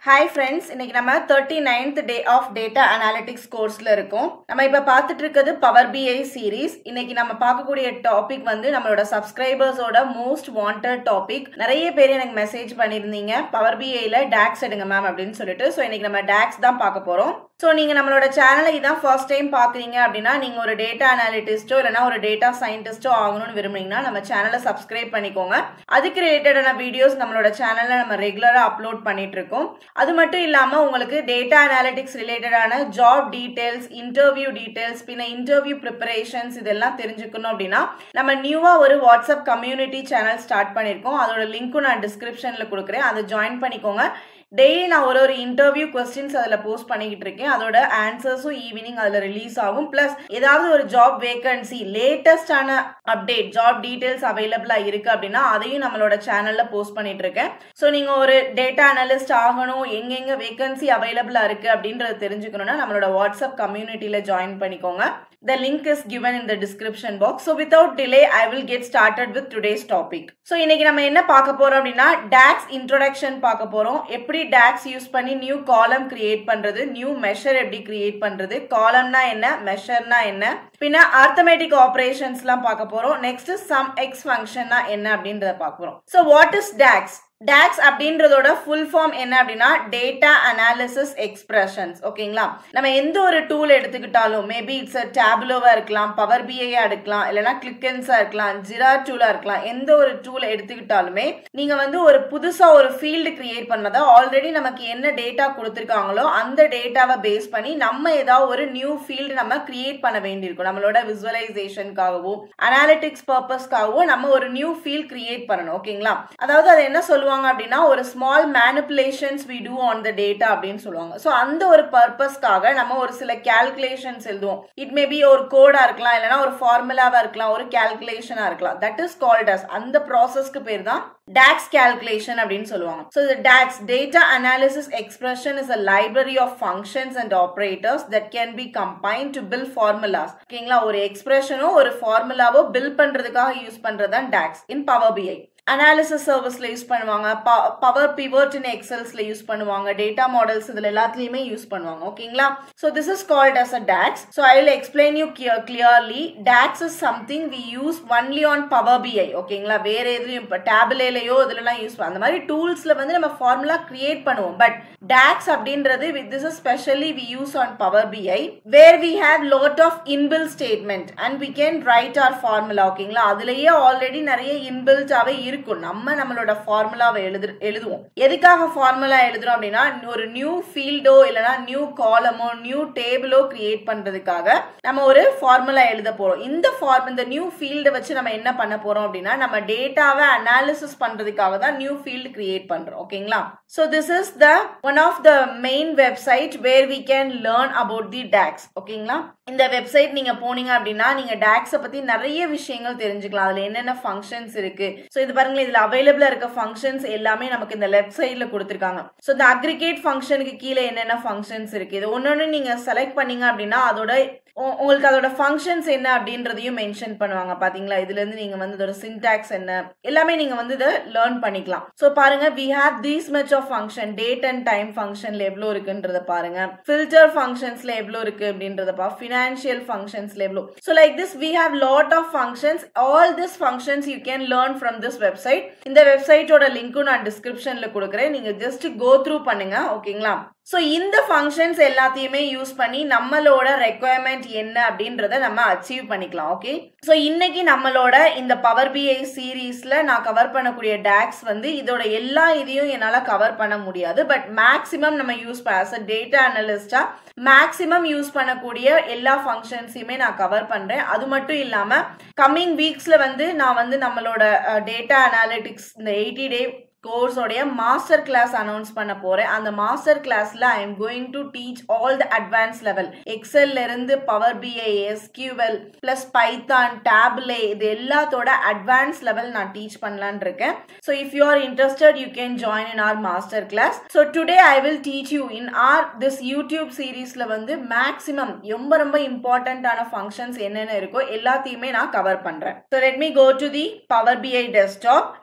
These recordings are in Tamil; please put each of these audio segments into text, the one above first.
ஹாய் ஃப்ரெண்ட்ஸ் இன்னைக்கு நம்ம thirty ninth day of data analytics கோர்ஸ்ல இருக்கோம் நம்ம இப்ப பார்த்துட்டு இருக்கிறது பவர் பிஐ சீரீஸ் இன்னைக்கு நம்ம பார்க்கக்கூடிய டாபிக் வந்து நம்மளோட சப்ஸ்கிரைபர்ஸோட மோஸ்ட் வாண்டட் டாபிக் நிறைய பேர் எனக்கு மெசேஜ் பண்ணியிருந்தீங்க பவர் பிஐல டேக்ஸ் எடுங்க மேம் அப்படின்னு சொல்லிட்டு ஸோ இன்னைக்கு நம்ம டேக்ஸ் தான் பார்க்க போறோம் ஸோ நீங்கள் நம்மளோட சேனலை இதான் ஃபர்ஸ்ட் டைம் பார்க்குறீங்க அப்படின்னா நீங்கள் ஒரு டேட்டா அனாலிட்டிஸ்ட்டோ இல்லைனா ஒரு டேட்டா சயின்டிஸ்ட்டோ ஆகணும்னு விரும்புனீங்கன்னா நம்ம சேனலை சப்ஸ்கிரைப் பண்ணிக்கோங்க அதுக்கு ரிலேட்டடான வீடியோஸ் நம்மளோட சேனலில் நம்ம ரெகுலராக அப்லோட் பண்ணிட்டு இருக்கோம் அது மட்டும் இல்லாமல் உங்களுக்கு டேட்டா அனாலிட்டிக்ஸ் ரிலேட்டடான ஜாப் டீட்டெயில்ஸ் இன்டர்வியூ டீட்டெயில்ஸ் பின்ன இன்டர்வியூ ப்ரிப்பரேஷன்ஸ் இதெல்லாம் தெரிஞ்சுக்கணும் அப்படின்னா நம்ம நியூவாக ஒரு வாட்ஸ்அப் கம்யூனிட்டி சேனல் ஸ்டார்ட் பண்ணியிருக்கோம் அதோட லிங்க்கும் நான் டிஸ்கிரிப்ஷனில் கொடுக்குறேன் அதை ஜாயின் பண்ணிக்கோங்க டெய்லி நான் ஒரு ஒரு இன்டர்வியூ கொஸ்டின்ஸ் அதில் போஸ்ட் பண்ணிக்கிட்டு இருக்கேன் அதோட ஆன்சர்ஸும் ஈவினிங் அதில் ரிலீஸ் ஆகும் ப்ளஸ் ஏதாவது ஒரு ஜாப் வேகன்சி லேட்டஸ்டான அப்டேட் ஜாப் டீட்டெயில்ஸ் அவைலபிளாக இருக்கு அப்படின்னா அதையும் நம்மளோட சேனலில் போஸ்ட் பண்ணிட்டு இருக்கேன் ஸோ நீங்கள் ஒரு டேட்டா அனலிஸ்ட் ஆகணும் எங்கெங்க வேகன்சி அவைலபிளாக இருக்கு அப்படின்றத தெரிஞ்சுக்கணும்னா நம்மளோட வாட்ஸ்அப் கம்யூனிட்டியில் ஜாயின் பண்ணிக்கோங்க The link is given in the description box. So without delay, I will get started with today's topic. So இன்னைக்கு நம்ம என்ன பார்க்க போறோம் அப்படின்னா DAX introduction பார்க்க போறோம் எப்படி DAX யூஸ் பண்ணி நியூ காலம் கிரியேட் பண்றது நியூ மெஷர் எப்படி கிரியேட் பண்றது காலம்னா என்ன மெஷர்னா என்ன பின்ன அர்த்தமேட்டிக் ஆப்ரேஷன்ஸ்லாம் பார்க்க போறோம் நெக்ஸ்ட் சம் எக்ஸ் ஃபங்க்ஷன்னா என்ன அப்படின்றத பார்க்க போறோம் so what is DAX DAX அப்படின்றதோட ஃபுல் ஃபார்ம் என்ன அப்படின்னா டேட்டா அனாலிசிஸ் எக்ஸ்பிரஷன்ஸ் ஓகேங்களா நம்ம எந்த ஒரு டூல் எடுத்துக்கிட்டாலும் மேபி இட்ஸ் அ டேப்லோவா இருக்கலாம் பவர் பிஐயா எடுக்கலாம் இல்லைனா கிளிக்கன்ஸா இருக்கலாம் ஜிரா டூலா இருக்கலாம் எந்த ஒரு டூல் எடுத்துக்கிட்டாலுமே நீங்க வந்து ஒரு புதுசா ஒரு ஃபீல்டு கிரியேட் பண்ணதா ஆல்ரெடி நமக்கு என்ன டேட்டா கொடுத்துருக்காங்களோ அந்த டேட்டாவை பேஸ் பண்ணி நம்ம ஏதாவது ஒரு நியூ ஃபீல்டு நம்ம கிரியேட் பண்ண வேண்டியிருக்கும் நம்மளோட விசுவலைசேஷனுக்காகவும் அனாலிட்டிக்ஸ் பர்பஸ்க்காகவும் நம்ம ஒரு நியூ ஃபீல்ட் கிரியேட் பண்ணணும் ஓகேங்களா அதாவது அதை என்ன சொல்லுவாங்க சொல்லுவாங்க அப்படின்னா ஒரு small manipulations we do on the data அப்படின்னு சொல்லுவாங்க ஸோ அந்த ஒரு பர்பஸ்க்காக நம்ம ஒரு சில கேல்குலேஷன்ஸ் எழுதுவோம் இட் மே பி ஒரு கோடா இருக்கலாம் இல்லைனா ஒரு ஃபார்முலாவா இருக்கலாம் ஒரு கேல்குலேஷனா இருக்கலாம் தட் இஸ் கால்ட் அஸ் அந்த ப்ராசஸ்க்கு பேர் தான் DAX calculation அப்படின்னு சொல்லுவாங்க so the DAX data analysis expression is a library of functions and operators that can be combined to build formulas ஓகேங்களா ஒரு எக்ஸ்பிரஷனோ ஒரு ஃபார்முலாவோ பில்ட் பண்றதுக்காக யூஸ் பண்றதுதான் DAX in Power BI analysis சர்வீஸ்ல யூஸ் பண்ணுவாங்க பவர் பிவர்ட் இன் எக்ஸல்ஸ்ல யூஸ் பண்ணுவாங்க டேட்டா மாடல்ஸ் இதுல எல்லாத்துலயுமே யூஸ் பண்ணுவாங்க ஓகேங்களா so this is called as a DAX so I will explain you clearly DAX is something we use only on Power BI ஓகேங்களா வேற எதுலையும் இப்போ டேப்லேலையோ இதுலலாம் யூஸ் பண்ணுவோம் அந்த மாதிரி டூல்ஸ்ல வந்து நம்ம ஃபார்முலா கிரியேட் பண்ணுவோம் பட் டாக்ஸ் அப்படின்றது this is specially we use on Power BI where we have lot of inbuilt statement and we can write our formula ஓகேங்களா அதுலயே ஆல்ரெடி நிறைய இன்பில்டாவே இருக்கும் நம்ம நம்மளோட ஃபார்முலாவை எழுது எழுதுவோம் எதுக்காக ஃபார்முலா எழுதுறோம் அப்படின்னா ஒரு நியூ ஃபீல்டோ இல்லைனா நியூ காலமோ நியூ டேபிளோ கிரியேட் பண்றதுக்காக நம்ம ஒரு ஃபார்முலா எழுத போறோம் இந்த ஃபார்ம் இந்த நியூ ஃபீல்டை வச்சு நம்ம என்ன பண்ண போறோம் அப்படின்னா நம்ம டேட்டாவை அனாலிசிஸ் பண்றதுக்காக தான் நியூ ஃபீல்டு கிரியேட் பண்றோம் ஓகேங்களா so this is the one of the main website where we can learn about the DAX ஓகேங்களா இந்த வெப்சைட் நீங்க போனீங்க அப்படின்னா நீங்க டேக்ஸை பத்தி நிறைய விஷயங்கள் தெரிஞ்சுக்கலாம் அதுல என்னென்ன ஃபங்க்ஷன்ஸ் இருக்கு ஸோ இது பாருங்களேன் இதுல அவைலபிளா இருக்க ஃபங்க்ஷன்ஸ் எல்லாமே நமக்கு இந்த லெஃப்ட் சைட்ல கொடுத்துருக்காங்க ஸோ இந்த அக்ரிகேட் ஃபங்க்ஷனுக்கு கீழே என்னென்ன ஃபங்க்ஷன்ஸ் இருக்கு இது ஒன்னொன்னு நீங்க செலக்ட் பண்ணீங்க அப்படின்னா அதோட உங்களுக்கு அதோட ஃபங்க்ஷன்ஸ் என்ன அப்படின்றதையும் மென்ஷன் பண்ணுவாங்க பாத்தீங்களா இதுல இருந்து நீங்க வந்து இதோட சின்டாக்ஸ் என்ன எல்லாமே நீங்க வந்து இதை லேர்ன் பண்ணிக்கலாம் ஸோ பாருங்க we have these much of function date and time ஃபங்க்ஷன்ல எவ்வளோ இருக்குன்றத பாருங்க ஃபில்டர் ஃபங்க்ஷன்ஸ்ல எவ்வளோ இருக்கு அப்படின்றத பா ஃபினான்ஷியல் ஃபங்க்ஷன்ஸ்ல எவ்வளோ so like this we have lot of functions all this functions you can learn from this website இந்த வெப்சைட்டோட லிங்க்கும் நான் டிஸ்கிரிப்ஷன்ல கொடுக்குறேன் நீங்க ஜஸ்ட் கோ த்ரூ பண்ணுங்க ஓகேங்களா ஸோ இந்த ஃபங்க்ஷன்ஸ் எல்லாத்தையுமே யூஸ் பண்ணி நம்மளோட ரெக்குவயர்மெண்ட் என்ன அப்படின்றத நம்ம அச்சீவ் பண்ணிக்கலாம் ஓகே ஸோ இன்னைக்கு நம்மளோட இந்த பவர் பிஐ சீரீஸ்ல நான் கவர் பண்ணக்கூடிய டேக்ஸ் வந்து இதோட எல்லா இதையும் என்னால் கவர் பண்ண முடியாது பட் மேக்ஸிமம் நம்ம யூஸ் பண்ண டேட்டா அனலிஸ்டா மேக்ஸிமம் யூஸ் பண்ணக்கூடிய எல்லா ஃபங்க்ஷன்ஸையுமே நான் கவர் பண்றேன் அது மட்டும் இல்லாம கம்மிங் வீக்ஸ்ல வந்து நான் வந்து நம்மளோட டேட்டா அனாலிட்டிக்ஸ் இந்த எயிட்டி டே கோர்ஸோடைய மாஸ்டர் கிளாஸ் அனௌன்ஸ் பண்ண போறேன் அந்த மாஸ்டர் கிளாஸ்ல I am going to teach all the advance level எக்ஸல்ல இருந்து Power BI SQL plus Python Tableau இது எல்லாத்தோட அட்வான்ஸ் லெவல் நான் டீச் பண்ணலான் இருக்கேன் so if you are interested you can join in our master class so today I will teach you in our this YouTube சீரீஸ்ல வந்து மேக்ஸிமம் ரொம்ப ரொம்ப இம்பார்ட்டன்டான ஃபங்க்ஷன்ஸ் என்னென்ன இருக்கோ எல்லாத்தையுமே நான் கவர் பண்றேன் so let me go to the Power BI desktop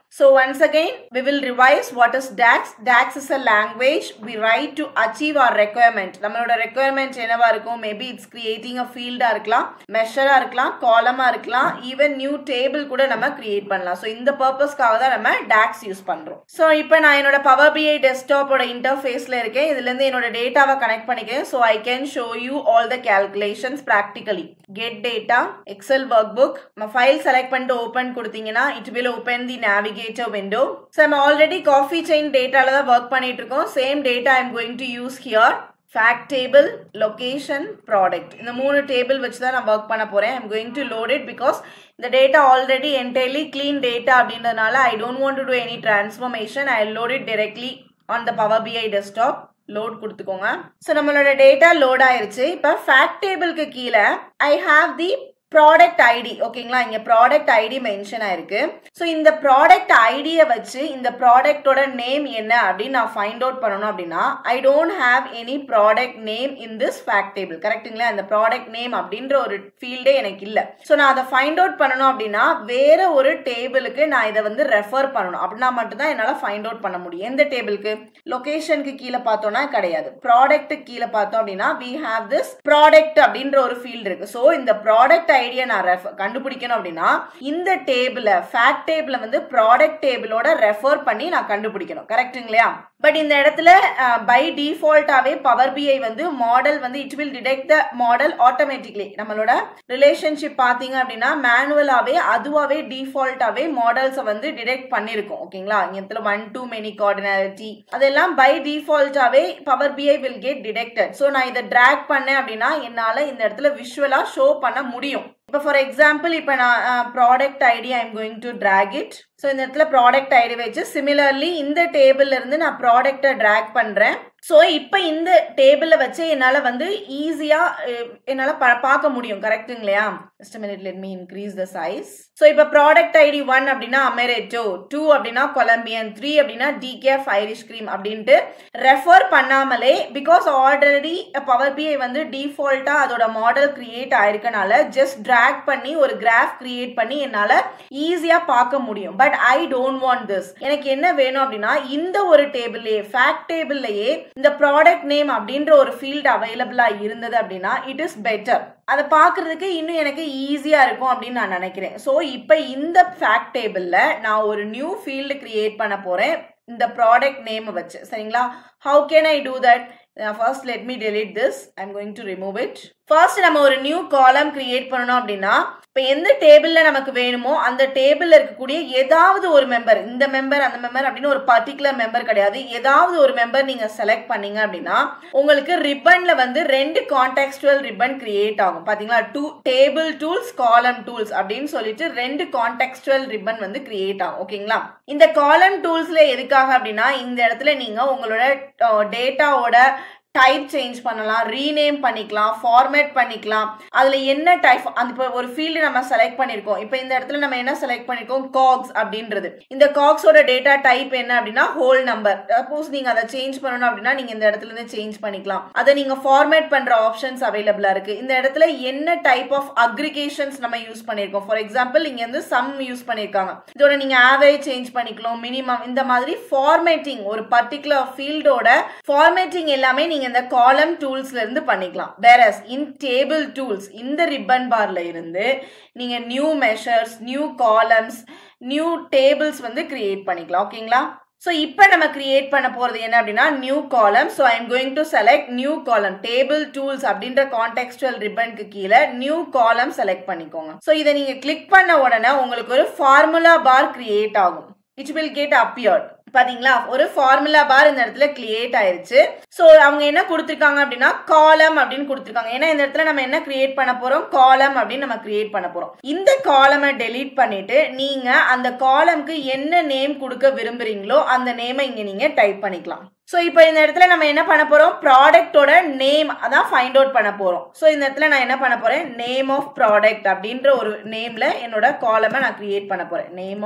So once again, we will revise what is DAX. DAX is a language we write to achieve our requirement. நம்மளோட requirement என்னவா இருக்கும் மேபி இட்ஸ் கிரியேட்டிங் அ ஃபீல்டா இருக்கலாம் மெஷரா இருக்கலாம் காலமா இருக்கலாம் ஈவன் நியூ டேபிள் கூட நம்ம கிரியேட் பண்ணலாம் ஸோ இந்த பர்பஸ்க்காக தான் நம்ம DAX யூஸ் பண்றோம் ஸோ இப்போ நான் என்னோட பவர் பிஐ டெஸ்க்டாப்போட இன்டர்ஃபேஸ்ல இருக்கேன் இதுல இருந்து என்னோட டேட்டாவை கனெக்ட் பண்ணிக்கிறேன் so I can show you all the calculations practically get data Excel workbook நம்ம ஃபைல் செலக்ட் பண்ணிட்டு ஓப்பன் கொடுத்தீங்கன்னா it will open the navigate navigator window so நம்ம ஆல்ரெடி காஃபி செயின் டேட்டால தான் ஒர்க் பண்ணிட்டு இருக்கோம் same data I'm going to use here fact table location product இந்த மூணு டேபிள் வச்சு தான் நான் ஒர்க் பண்ண போறேன் I'm going to load it because இந்த data already entirely clean data அப்படின்றதுனால I don't want to do any transformation I load it directly on the Power BI desktop load கொடுத்துக்கோங்க ஸோ நம்மளோட டேட்டா லோட் ஆயிருச்சு இப்போ ஃபேக்ட் டேபிளுக்கு கீழே I have the product ID ஓகேங்களா இங்க ப்ராடக்ட் ஐடி மென்ஷன் ஆயிருக்கு ஸோ இந்த ப்ராடக்ட் ஐடியை வச்சு இந்த ப்ராடக்டோட நேம் என்ன அப்படின்னு நான் ஃபைண்ட் அவுட் பண்ணணும் அப்படின்னா I don't have any product name in this fact table கரெக்டுங்களா இந்த ப்ராடக்ட் நேம் அப்படின்ற ஒரு ஃபீல்டே எனக்கு இல்லை ஸோ நான் அதை ஃபைண்ட் அவுட் பண்ணணும் அப்படின்னா வேற ஒரு டேபிளுக்கு நான் இதை வந்து ரெஃபர் பண்ணணும் அப்படின்னா மட்டும்தான் என்னால் ஃபைண்ட் அவுட் பண்ண முடியும் எந்த டேபிளுக்கு லொகேஷனுக்கு கீழே பார்த்தோம்னா கிடையாது ப்ராடக்ட்டுக்கு கீழே பார்த்தோம் அப்படின்னா வி ஹாவ் திஸ் ப்ராடக்ட் அப்படின்ற ஒரு ஃபீல்டு இருக்கு ஸோ இந்த ப்ராடக்ட் ஐடியா நான் ரெஃபர் கண்டுபிடிக்கணும் அப்படின்னா இந்த டேபிள ஃபேக்ட் டேபிள வந்து ப்ராடக்ட் டேபிளோட ரெஃபர் பண்ணி நான் கண்டுபிடிக்கணும் கரெக்ட்டுங்களா பட் இந்த இடத்துல பை டிஃபால்ட்டாவே பவர் பிஐ வந்து மாடல் வந்து it will detect the model automatically நம்மளோட ரிலேஷன்ஷிப் பார்த்தீங்க அப்படின்னா மேனுவலாவே அதுவாவே டிஃபால்ட்டாவே மாடல்ஸை வந்து டிடெக்ட் பண்ணிருக்கும் ஓகேங்களா இங்க இடத்துல ஒன் டூ மெனி கார்டினாலிட்டி அதெல்லாம் பை டிஃபால்ட்டாவே Power BI will get detected so நான் இதை ட்ராக் பண்ணேன் அப்படின்னா என்னால் இந்த இடத்துல விஷுவலா ஷோ பண்ண முடியும் இப்போ ஃபார் எக்ஸாம்பிள் இப்போ நான் product ID I am going to drag it so இந்த இடத்துல ப்ராடக்ட் ஐடி வச்சு சிமிலர்லி இந்த டேபிள்ல இருந்து நான் ப்ராடக்டை ட்ராக் பண்ணுறேன் ஸோ இப்போ இந்த டேபிளில் வச்சு என்னால் வந்து ஈஸியாக என்னால் ப பார்க்க முடியும் கரெக்டுங்களா just minute let me increase the size so இப்போ ப்ராடக்ட் ஐடி ஒன் அப்படின்னா அமெரேட்டோ டூ அப்படின்னா கொலம்பியன் த்ரீ அப்படின்னா டிகேஃப் ஐரிஷ் கிரீம் அப்படின்ட்டு ரெஃபர் பண்ணாமலே பிகாஸ் ஆல்ரெடி பவர் பிஐ வந்து டிஃபால்ட்டாக அதோட மாடல் கிரியேட் ஆயிருக்கனால ஜஸ்ட் ட்ராக் பண்ணி ஒரு கிராஃப் கிரியேட் பண்ணி என்னால் ஈஸியாக பார்க்க முடியும் but I don't want this எனக்கு என்ன வேணும் அப்படின்னா இந்த ஒரு டேபிள்லேயே ஃபேக்ட் டேபிள்லேயே இந்த ப்ராடக்ட் நேம் அப்படின்ற ஒரு ஃபீல்டு அவைலபிளா இருந்தது அப்படின்னா இட் இஸ் பெட்டர் அதை பார்க்கறதுக்கு இன்னும் எனக்கு ஈஸியாக இருக்கும் அப்படின்னு நான் நினைக்கிறேன் ஸோ இப்போ இந்த ஃபேக்ட் டேபிளில் நான் ஒரு நியூ ஃபீல்டு கிரியேட் பண்ண போகிறேன் இந்த ப்ராடக்ட் நேமை வச்சு சரிங்களா how can I do that first let me delete this I am going to remove it first நம்ம ஒரு நியூ காலம் கிரியேட் பண்ணணும் அப்படின்னா இப்போ எந்த டேபிளில் நமக்கு வேணுமோ அந்த டேபிளில் இருக்கக்கூடிய ஏதாவது ஒரு மெம்பர் இந்த மெம்பர் அந்த மெம்பர் அப்படின்னு ஒரு பர்டிகுலர் மெம்பர் கிடையாது ஏதாவது ஒரு மெம்பர் நீங்கள் செலக்ட் பண்ணீங்க அப்படின்னா உங்களுக்கு ரிப்பனில் வந்து ரெண்டு கான்டெக்ஸ்டுவல் ரிப்பன் கிரியேட் ஆகும் பார்த்தீங்களா two table tools column tools அப்படின்னு சொல்லிட்டு ரெண்டு கான்டெக்ஸ்டுவல் ரிப்பன் வந்து கிரியேட் ஆகும் ஓகேங்களா இந்த காலம் டூல்ஸ்ல எதுக்காக அப்படின்னா இந்த இடத்துல நீங்கள் உங்களோட டேட்டாவோட டைப் சேஞ்ச் பண்ணலாம் ரீநேம் பண்ணிக்கலாம் ஃபார்மேட் பண்ணிக்கலாம் அதில் என்ன டைப் அந்த இப்போ ஒரு ஃபீல்டு நம்ம செலக்ட் பண்ணியிருக்கோம் இப்போ இந்த இடத்துல நம்ம என்ன செலக்ட் பண்ணியிருக்கோம் காக்ஸ் அப்படின்றது இந்த காக்ஸோட டேட்டா டைப் என்ன அப்படின்னா ஹோல் நம்பர் சப்போஸ் நீங்கள் அதை சேஞ்ச் பண்ணணும் அப்படின்னா நீங்கள் இந்த இடத்துல இருந்து சேஞ்ச் பண்ணிக்கலாம் அதை நீங்கள் ஃபார்மேட் பண்ணுற ஆப்ஷன்ஸ் அவைலபிளாக இருக்கு இந்த இடத்துல என்ன டைப் ஆஃப் அக்ரிகேஷன்ஸ் நம்ம யூஸ் பண்ணியிருக்கோம் ஃபார் எக்ஸாம்பிள் இங்கே வந்து சம் யூஸ் பண்ணியிருக்காங்க இதோட நீங்கள் ஆவரேஜ் சேஞ்ச் பண்ணிக்கலாம் மினிமம் இந்த மாதிரி ஃபார்மேட்டிங் ஒரு பர்டிகுலர் ஃபீல்டோட ஃபார்மேட்டிங் எல்லாமே நீங்க இந்த காலம் டூல்ஸ்ல இருந்து பண்ணிக்கலாம் வேற இன் டேபிள் டூல்ஸ் இந்த ரிப்பன் பார்ல இருந்து நீங்க new measures new columns new tables வந்து கிரியேட் பண்ணிக்கலாம் ஓகேங்களா ஸோ இப்போ நம்ம கிரியேட் பண்ண போகிறது என்ன அப்படின்னா new column so I'm going to select new column table tools அப்படின்ற கான்டெக்ஸ்டுவல் ரிப்பனுக்கு கீழே நியூ காலம் செலக்ட் பண்ணிக்கோங்க ஸோ இதை நீங்கள் கிளிக் பண்ண உடனே உங்களுக்கு ஒரு ஃபார்முலா பார் கிரியேட் ஆகும் இட் வில் கெட் அப்பியர்ட் பாத்தீங்களா ஒரு ஃபார்முலா பார் இந்த இடத்துல கிரியேட் ஆயிருச்சு ஸோ அவங்க என்ன கொடுத்துருக்காங்க அப்படின்னா காலம் அப்படின்னு கொடுத்துருக்காங்க ஏன்னா இந்த இடத்துல நம்ம என்ன கிரியேட் பண்ண போறோம் காலம் அப்படின்னு நம்ம கிரியேட் பண்ண போறோம் இந்த காலமை டெலீட் பண்ணிட்டு நீங்க அந்த காலம்க்கு என்ன நேம் கொடுக்க விரும்புறீங்களோ அந்த நேமை இங்க நீங்க டைப் பண்ணிக்கலாம் ஸோ இப்போ இந்த இடத்துல நம்ம என்ன பண்ண போறோம் ப்ராடக்டோட நேம் அதான் ஃபைண்ட் அவுட் பண்ண போறோம் ஸோ இந்த இடத்துல நான் என்ன பண்ண போறேன் நேம் ஆஃப் ப்ராடக்ட் அப்படின்ற ஒரு நேம்ல என்னோட காலமை நான் கிரியேட் பண்ண போறேன் நேம் ஆஃப்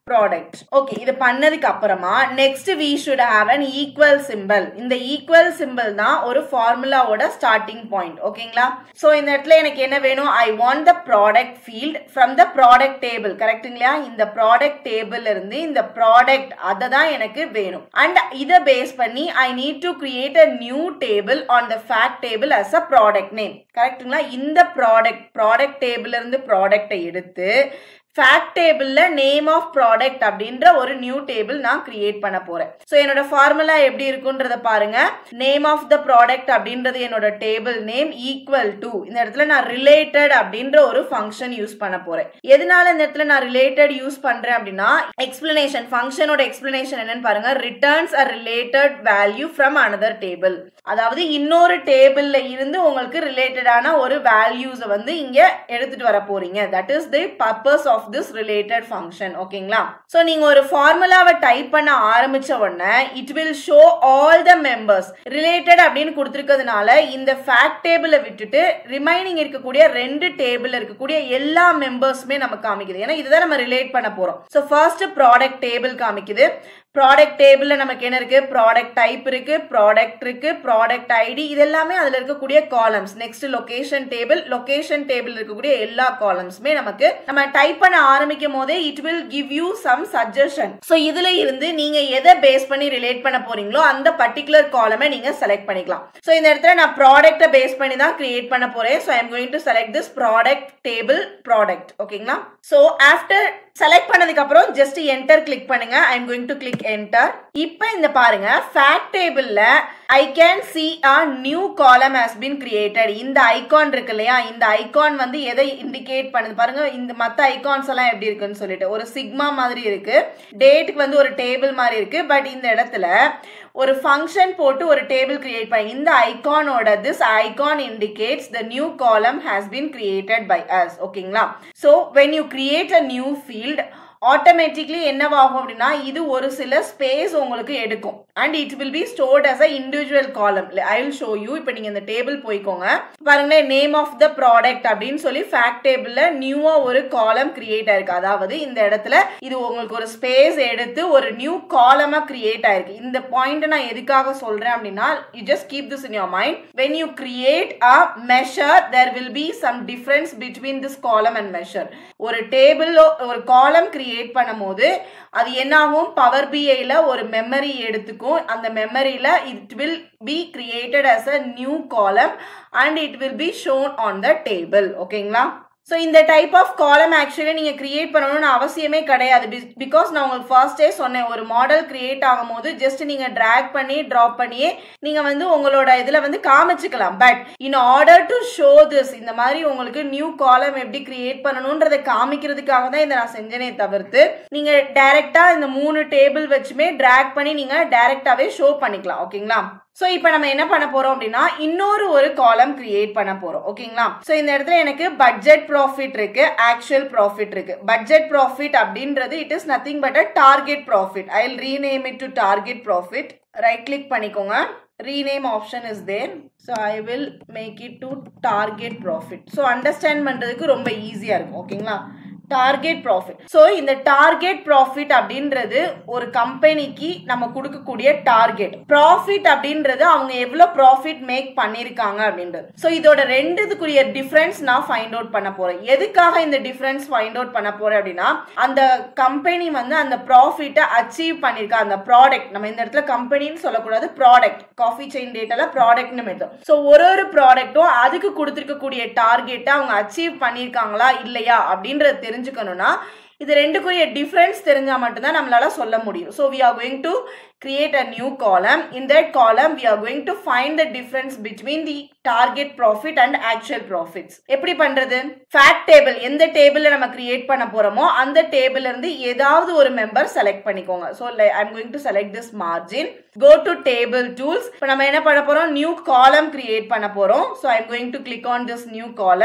ப்ராடக்ட் ஓகே இது பண்ணதுக்கு அப்புறமா next we should have an equal simple இந்த ஈக்குவல் சிம்பிள் தான் ஒரு ஃபார்முலாவோட ஸ்டார்டிங் பாயிண்ட் ஓகேங்களா சோ இந்த இடத்துல எனக்கு என்ன வேணும் I want the product field from the product table கரெக்ட்டுங்களா இந்த ப்ராடக்ட் டேபிள் இருந்து இந்த ப்ராடக்ட் அதை தான் எனக்கு வேணும் அண்ட் இதை பேஸ் பண்ணி I need to create a new table on the fact table as a product name கரெக்ட்டுங்களா இந்த ப்ராடக்ட் ப்ராடக்ட் டேபிள் இருந்து ப்ராடக்டை எடுத்து ஃபேக்ட் டேபிள்ல நேம் ஆஃப் ப்ராடக்ட் அப்படின்ற ஒரு நியூ டேபிள் நான் கிரியேட் பண்ண போறேன் ஸோ என்னோட ஃபார்முலா எப்படி இருக்குன்றத பாருங்க நேம் ஆஃப் த ப்ராடக்ட் அப்படின்றது என்னோட டேபிள் நேம் ஈக்குவல் டு இந்த இடத்துல நான் ரிலேட்டட் அப்படின்ற ஒரு ஃபங்க்ஷன் யூஸ் பண்ண போறேன் எதனால இந்த இடத்துல நான் ரிலேட்டட் யூஸ் பண்றேன் அப்படின்னா எக்ஸ்பிளனேஷன் ஃபங்க்ஷனோட எக்ஸ்பிளனேஷன் என்னன்னு பாருங்க returns a related value from another table அதாவது இன்னொரு டேபிள்ல இருந்து உங்களுக்கு ரிலேட்டடான ஒரு வேல்யூஸை வந்து இங்க எடுத்துட்டு வர போறீங்க that is the purpose of this related function ஓகேங்களா ஸோ நீங்க ஒரு ஃபார்முலாவை டைப் பண்ண ஆரம்பிச்ச உடனே it will show all the members related அப்படின்னு கொடுத்துருக்கிறதுனால இந்த ஃபேக்ட் டேபிளை விட்டுட்டு ரிமைனிங் இருக்கக்கூடிய ரெண்டு டேபிள் இருக்கக்கூடிய எல்லா மெம்பர்ஸுமே நமக்கு காமிக்குது ஏன்னா இதுதான் நம்ம ரிலேட் பண்ண போறோம் ஸோ ஃபர்ஸ்ட் ப்ராடக்ட் டேபிள் காமிக்குது ப்ராடக்ட் டேபிள்ல நமக்கு என்ன இருக்கு ப்ராடக்ட் டைப் இருக்கு ப்ராடக்ட் இருக்கு ப்ராடக்ட் ஐடி இது எல்லாமே அதுல இருக்கக்கூடிய columns next location table location table இருக்கக்கூடிய எல்லா காலம்ஸுமே நமக்கு நம்ம டைப் பண்ண ஆரம்பிக்கும் போதே it will give you some suggestion so இதுல இருந்து நீங்க எதை பேஸ் பண்ணி ரிலேட் பண்ண போறீங்களோ அந்த பர்டிகுலர் காலமை நீங்க செலக்ட் பண்ணிக்கலாம் ஸோ இந்த இடத்துல நான் ப்ராடக்ட்டை பேஸ் பண்ணி தான் கிரியேட் பண்ண போறேன் so I'm going to select this product table product ஓகேங்களா ஸோ ஆஃப்டர் செலக்ட் பண்ணதுக்கு அப்புறம் ஜஸ்ட் என்டர் கிளிக் பண்ணுங்க I am going to click enter இப்போ இந்த பாருங்க ஃபேக்ட் டேபிள்ல I can see a new column has been created இந்த ஐகான் இருக்கு இல்லையா இந்த ஐகான் வந்து எதை இண்டிகேட் பண்ணுது பாருங்க இந்த மற்ற ஐகான்ஸ் எல்லாம் எப்படி இருக்குன்னு சொல்லிட்டு ஒரு சிக்மா மாதிரி இருக்கு டேட்டுக்கு வந்து ஒரு டேபிள் மாதிரி இருக்கு பட் இந்த இடத்துல ஒரு ஃபங்க்ஷன் போட்டு ஒரு டேபிள் கிரியேட் பண்ணி இந்த ஐகானோட this icon indicates the new column has been created by us ஓகேங்களா so when you create a new field automatically என்னவாகும் அப்படின்னா இது ஒரு சில ஸ்பேஸ் உங்களுக்கு எடுக்கும் and it will be stored as a individual column I will show you இப்போ நீங்க இந்த டேபிள் போய்க்கோங்க பாருங்களேன் நேம் ஆஃப் த ப்ராடக்ட் அப்படின்னு சொல்லி ஃபேக்ட் டேபிள்ல நியூவா ஒரு காலம் கிரியேட் ஆயிருக்கு அதாவது இந்த இடத்துல இது உங்களுக்கு ஒரு ஸ்பேஸ் எடுத்து ஒரு நியூ காலமா கிரியேட் ஆயிருக்கு இந்த பாயிண்ட் நான் எதுக்காக சொல்றேன் அப்படின்னா you just keep this in your mind when you create a measure there will be some difference between this column and measure ஒரு டேபிள் ஒரு காலம் கிரியேட் பண்ணும்போது அது என்னாகும் பவர் பிஐல ஒரு மெமரி எடுத்துக்கும் அந்த மெமரியில it will be created as a new column and it will be shown on the table ஓகேங்களா ஸோ இந்த டைப் ஆஃப் காலம் ஆக்சுவலி நீங்கள் கிரியேட் பண்ணணும்னு அவசியமே கிடையாது பிகாஸ் நான் உங்களுக்கு ஃபர்ஸ்டே சொன்னேன் ஒரு மாடல் கிரியேட் ஆகும்போது ஜஸ்ட் நீங்கள் ட்ராக் பண்ணி ட்ராப் பண்ணியே நீங்கள் வந்து உங்களோட இதில் வந்து காமிச்சுக்கலாம் but in order to show this இந்த மாதிரி உங்களுக்கு நியூ காலம் எப்படி கிரியேட் பண்ணணுன்றதை காமிக்கிறதுக்காக தான் இதை நான் செஞ்சனே தவிர்த்து நீங்கள் டைரெக்டாக இந்த மூணு டேபிள் வச்சுமே ட்ராக் பண்ணி நீங்கள் டைரெக்டாகவே ஷோ பண்ணிக்கலாம் ஓகேங்களா ஸோ இப்போ நம்ம என்ன பண்ண போறோம் அப்படின்னா இன்னொரு ஒரு காலம் கிரியேட் பண்ண போறோம் ஓகேங்களா ஸோ இந்த இடத்துல எனக்கு பட்ஜெட் ப்ராஃபிட் இருக்கு ஆக்சுவல் ப்ராஃபிட் இருக்கு பட்ஜெட் ப்ராஃபிட் அப்படின்றது it is nothing but a target profit I will rename it to target profit right click பண்ணிக்கோங்க rename option is there so I will make it to target profit so understand பண்ணுறதுக்கு ரொம்ப ஈஸியாக இருக்கும் ஓகேங்களா டார்கெட் ப்ராஃபிட் ஸோ இந்த டார்கெட் ப்ராஃபிட் அப்படின்றது ஒரு கம்பெனிக்கு நம்ம கொடுக்கக்கூடிய டார்கெட் ப்ராஃபிட் அப்படின்றது அவங்க எவ்வளோ ப்ராஃபிட் மேக் பண்ணியிருக்காங்க அப்படின்றது ஸோ இதோட ரெண்டுத்துக்குரிய டிஃப்ரென்ஸ் நான் ஃபைண்ட் அவுட் பண்ண போறேன் எதுக்காக இந்த டிஃப்ரென்ஸ் ஃபைண்ட் அவுட் பண்ண போறேன் அப்படின்னா அந்த கம்பெனி வந்து அந்த ப்ராஃபிட்டை அச்சீவ் பண்ணியிருக்கா அந்த ப்ராடக்ட் நம்ம இந்த இடத்துல கம்பெனின்னு சொல்லக்கூடாது ப்ராடக்ட் காஃபி செயின் டேட்டால ப்ராடக்ட்னு மெத்தம் ஸோ ஒரு ஒரு ப்ராடக்ட்டும் அதுக்கு கொடுத்துருக்கக்கூடிய டார்கெட்டை அவங்க அச்சீவ் பண்ணியிருக்காங்களா இல்லையா அப்படின்றது தெரிஞ்சு தெரிஞ்சுக்கணும்னா இது ரெண்டுக்குரிய டிஃப்ரென்ஸ் தெரிஞ்சா மட்டும்தான் நம்மளால சொல்ல முடியும் so we are going to create a new column in that column we are going to find the difference between the target profit and actual profits எப்படி பண்றது ஃபேக்ட் டேபிள் எந்த டேபிள்ல நம்ம கிரியேட் பண்ண போறோமோ அந்த டேபிள்ல இருந்து ஏதாவது ஒரு மெம்பர் செலக்ட் பண்ணிக்கோங்க so I am going to select this margin go to table tools இப்போ நம்ம என்ன பண்ண போறோம் நியூ காலம் கிரியேட் பண்ண போறோம் so I am going to click on this new column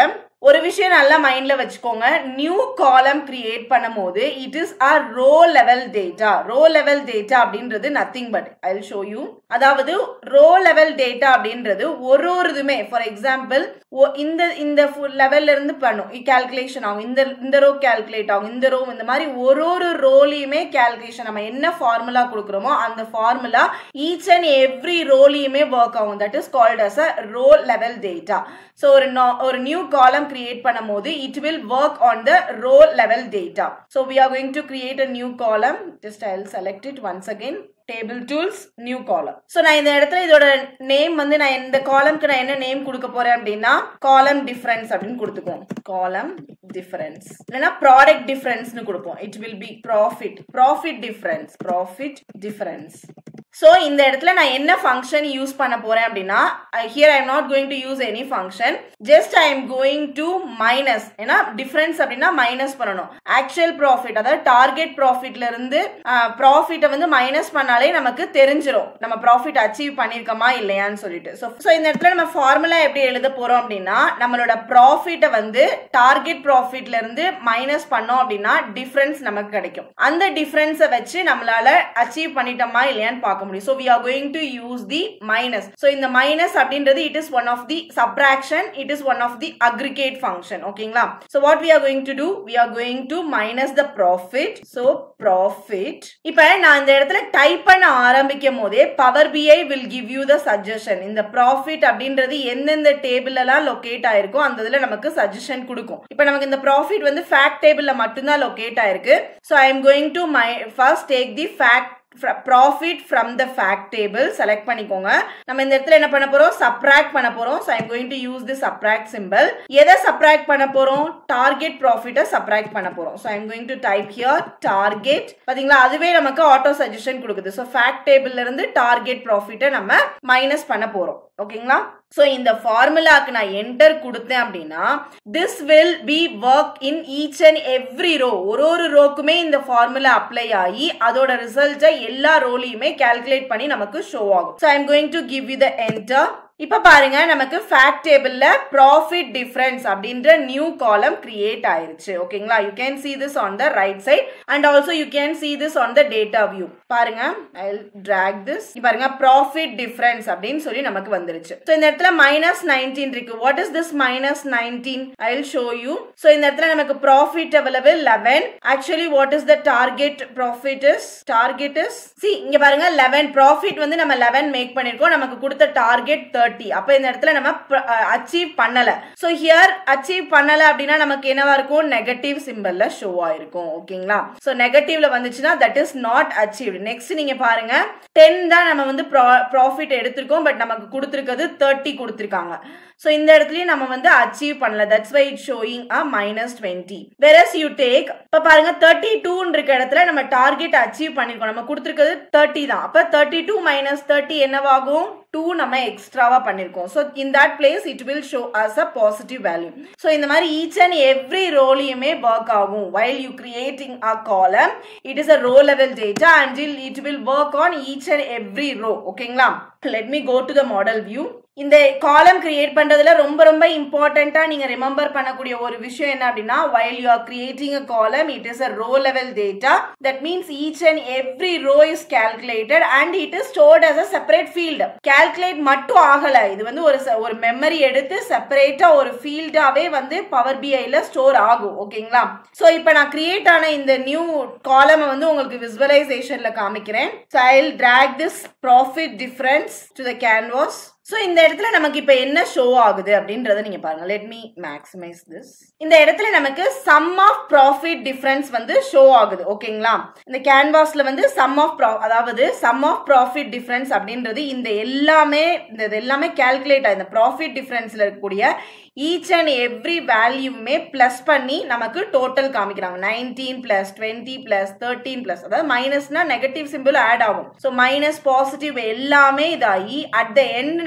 ஒரு விஷயம் நல்லா மைண்ட்ல வச்சுக்கோங்க நியூ காலம் கிரியேட் பண்ணும் போது it is a row level data row level data அப்படின்றது nothing but I show you அதாவது ரோ லெவல் டேட்டா அப்படின்றது ஒரு ஒரு இதுமே ஃபார் எக்ஸாம்பிள் இந்த இந்த லெவல்ல இருந்து பண்ணும் கால்குலேஷன் ஆகும் இந்த இந்த ரோ கால்குலேட் ஆகும் இந்த ரோ இந்த மாதிரி ஒரு ஒரு ரோலையுமே கால்குலேஷன் நம்ம என்ன ஃபார்முலா கொடுக்குறோமோ அந்த ஃபார்முலா ஈச் அண்ட் எவ்ரி ரோலையுமே ஒர்க் ஆகும் that is called as a row level data so ஒரு ஒரு நியூ காலம் கிரியேட் பண்ணும் போது it will work on the row level data so we are going to create a new column just I select it once again table tools new column so நான் இந்த இடத்துல இதோட நேம் வந்து நான் இந்த காலம்க்கு நான் என்ன நேம் கொடுக்க போறேன் அப்படின்னா காலம் டிஃபரன்ஸ் அப்படின்னு கொடுத்துக்குவோம் காலம் டிஃபரன்ஸ் இல்லைன்னா ப்ராடக்ட் டிஃபரன்ஸ்னு கொடுப்போம் it will be profit profit difference profit difference so இந்த இடத்துல நான் என்ன ஃபங்க்ஷன் யூஸ் பண்ண போறேன் அப்படின்னா here I am not going to use any function just I am going to minus ஏன்னா டிஃபரன்ஸ் அப்படின்னா மைனஸ் பண்ணணும் ஆக்சுவல் ப்ராஃபிட் அதாவது டார்கெட் ப்ராஃபிட்ல இருந்து ப்ராஃபிட்டை வந்து மைனஸ் பண்ணாலே நமக்கு தெரிஞ்சிடும் நம்ம ப்ராஃபிட் அச்சீவ் பண்ணியிருக்கோமா இல்லையான்னு சொல்லிட்டு ஸோ ஸோ இந்த இடத்துல நம்ம ஃபார்முலா எப்படி எழுத போறோம் அப்படின்னா நம்மளோட ப்ராஃபிட்டை வந்து டார்கெட் ப்ராஃபிட்ல இருந்து மைனஸ் பண்ணோம் அப்படின்னா டிஃபரன்ஸ் நமக்கு கிடைக்கும் அந்த டிஃபரன்ஸை வச்சு நம்மளால அச்சீவ் பண்ணிட்டோமா இல்லையான்னு பார்க்க முடியும் so we are going to use the minus so இந்த மைனஸ் அப்படின்றது it is one of the subtraction it is one of the aggregate function ஓகேங்களா so what we are going to do we are going to minus the profit so profit இப்போ நான் இந்த இடத்துல டைப் பண்ண ஆரம்பிக்கும் போதே Power BI will give you the suggestion இந்த ப்ராஃபிட் அப்படின்றது எந்தெந்த டேபிள் எல்லாம் லொக்கேட் ஆயிருக்கோ அந்த இதுல நமக்கு சஜஷன் கொடுக்கும் இப்போ நமக்கு இந்த ப்ராஃபிட் வந்து ஃபேக்ட் டேபிள்ல மட்டும்தான் லொக்கேட் ஆயிருக்கு so I am going to my first take the fact profit from the fact table select பண்ணிக்கோங்க நம்ம இந்த இடத்துல என்ன பண்ண போறோம் சப்ராக்ட் பண்ண போறோம் so I'm going to use the subtract simple எதை சப்ராக்ட் பண்ண போறோம் டார்கெட் ப்ராஃபிட்டை சப்ராக்ட் பண்ண போறோம் so I'm going to type here target பாத்தீங்களா அதுவே நமக்கு ஆட்டோ சஜஷன் கொடுக்குது ஸோ ஃபேக்ட் டேபிள்ல இருந்து டார்கெட் ப்ராஃபிட்டை நம்ம மைனஸ் பண்ண போறோம் ஓகேங்களா ஸோ இந்த ஃபார்முலாக்கு நான் என்டர் கொடுத்தேன் அப்படின்னா this will be work in each and every row ஒரு ஒரு ரோக்குமே இந்த ஃபார்முலா அப்ளை ஆகி அதோட ரிசல்ட்டை எல்லா ரோலையுமே கால்குலேட் பண்ணி நமக்கு ஷோ ஆகும் so I'm going to give you the enter இப்ப பாருங்க நமக்கு ஃபேக்ட் டேபிள்ல ப்ராஃபிட் டிஃபரன்ஸ் அப்படின்ற நியூ காலம் கிரியேட் ஆயிருச்சு ஓகேங்களா you can see this on the right side and also you can see this on the data view பாருங்க ஐ டிராக் திஸ் பாருங்க ப்ராஃபிட் டிஃபரன்ஸ் அப்படின்னு சொல்லி நமக்கு வந்துருச்சு ஸோ இந்த இடத்துல மைனஸ் நைன்டீன் இருக்கு what is this minus nineteen I will show you so இந்த இடத்துல நமக்கு profit available eleven actually what is the target profit is target is see இங்க பாருங்க லெவன் ப்ராஃபிட் வந்து நம்ம லெவன் மேக் பண்ணிருக்கோம் நமக்கு கொடுத்த டார்கெட் தேர்ட்டி அப்ப இந்த இடத்துல நம்ம அச்சீவ் பண்ணல ஸோ ஹியர் அச்சீவ் பண்ணல அப்படின்னா நமக்கு என்னவா இருக்கும் நெகட்டிவ் சிம்பிள்ல ஷோ ஆயிருக்கும் ஓகேங்களா ஸோ நெகட்டிவ்ல வந்துச்சுன்னா that is not achieved next நீங்க பாருங்க டென் தான் நம்ம வந்து ப்ராஃபிட் எடுத்திருக்கோம் பட் நமக்கு கொடுத்துருக்கிறது தேர்ட்டி கொடுத்துருக்காங்க ஸோ இந்த இடத்துலயும் நம்ம வந்து அச்சீவ் பண்ணல that's why it showing a minus twenty versus you take இப்போ பாருங்க தேர்ட்டி டூன்னு இருக்க இடத்துல நம்ம டார்கெட் அச்சீவ் பண்ணிருக்கோம் நம்ம கொடுத்துருக்கிறது தேர்ட்டி தான் அப்போ தேர்ட்டி டூ மைனஸ் தேர்ட்டி என்னவாகும் டூ நம்ம எக்ஸ்ட்ராவா பண்ணிருக்கோம் so in that place it will show as a positive value so இந்த மாதிரி ஈச் அண்ட் எவ்ரி ரோலையுமே ஒர்க் ஆகும் while you creating a column it is a row level data and it will work on each and every row ஓகேங்களா let me go to the model view இந்த காலம் கிரியேட் பண்றதுல ரொம்ப ரொம்ப இம்பார்ட்டண்டா நீங்க ரிமெம்பர் பண்ணக்கூடிய ஒரு விஷயம் என்ன அப்படின்னா while you are creating a column it is a row level data that means each and every row is calculated and it is stored as a separate field calculate மட்டும் ஆகல இது வந்து ஒரு ஒரு மெமரி எடுத்து செப்பரேட்டா ஒரு ஃபீல்டாவே வந்து பவர் பிஐல ஸ்டோர் ஆகும் ஓகேங்களா ஸோ இப்போ நான் கிரியேட் ஆன இந்த நியூ காலம் வந்து உங்களுக்கு விசுவலைசேஷன்ல காமிக்கிறேன் so I drag this profit difference to the canvas so இந்த இடத்துல நமக்கு இப்போ என்ன ஷோ ஆகுது அப்படின்றத நீங்க பாருங்க லெட் மீ மேக்ஸிமைஸ் திஸ் இந்த இடத்துல நமக்கு சம் ஆஃப் ப்ராஃபிட் டிஃபரன்ஸ் வந்து ஷோ ஆகுது ஓகேங்களா இந்த கேன்வாஸ்ல வந்து சம் ஆஃப் அதாவது சம் ஆஃப் ப்ராஃபிட் டிஃபரன்ஸ் அப்படின்றது இந்த எல்லாமே இந்த இது எல்லாமே கால்குலேட் ஆகுது இந்த ப்ராஃபிட் டிஃபரன்ஸ்ல இருக்கக்கூடிய ஈச் அண்ட் எவ்ரி வேல்யூமே பிளஸ் பண்ணி நமக்கு டோட்டல் காமிக்கிறாங்க nineteen plus twenty plus thirteen plus அதாவது மைனஸ்னா நெகட்டிவ் சிம்பிள் ஆட் ஆகும் ஸோ மைனஸ் பாசிட்டிவ் எல்லாமே இதாகி அட் த எண்ட்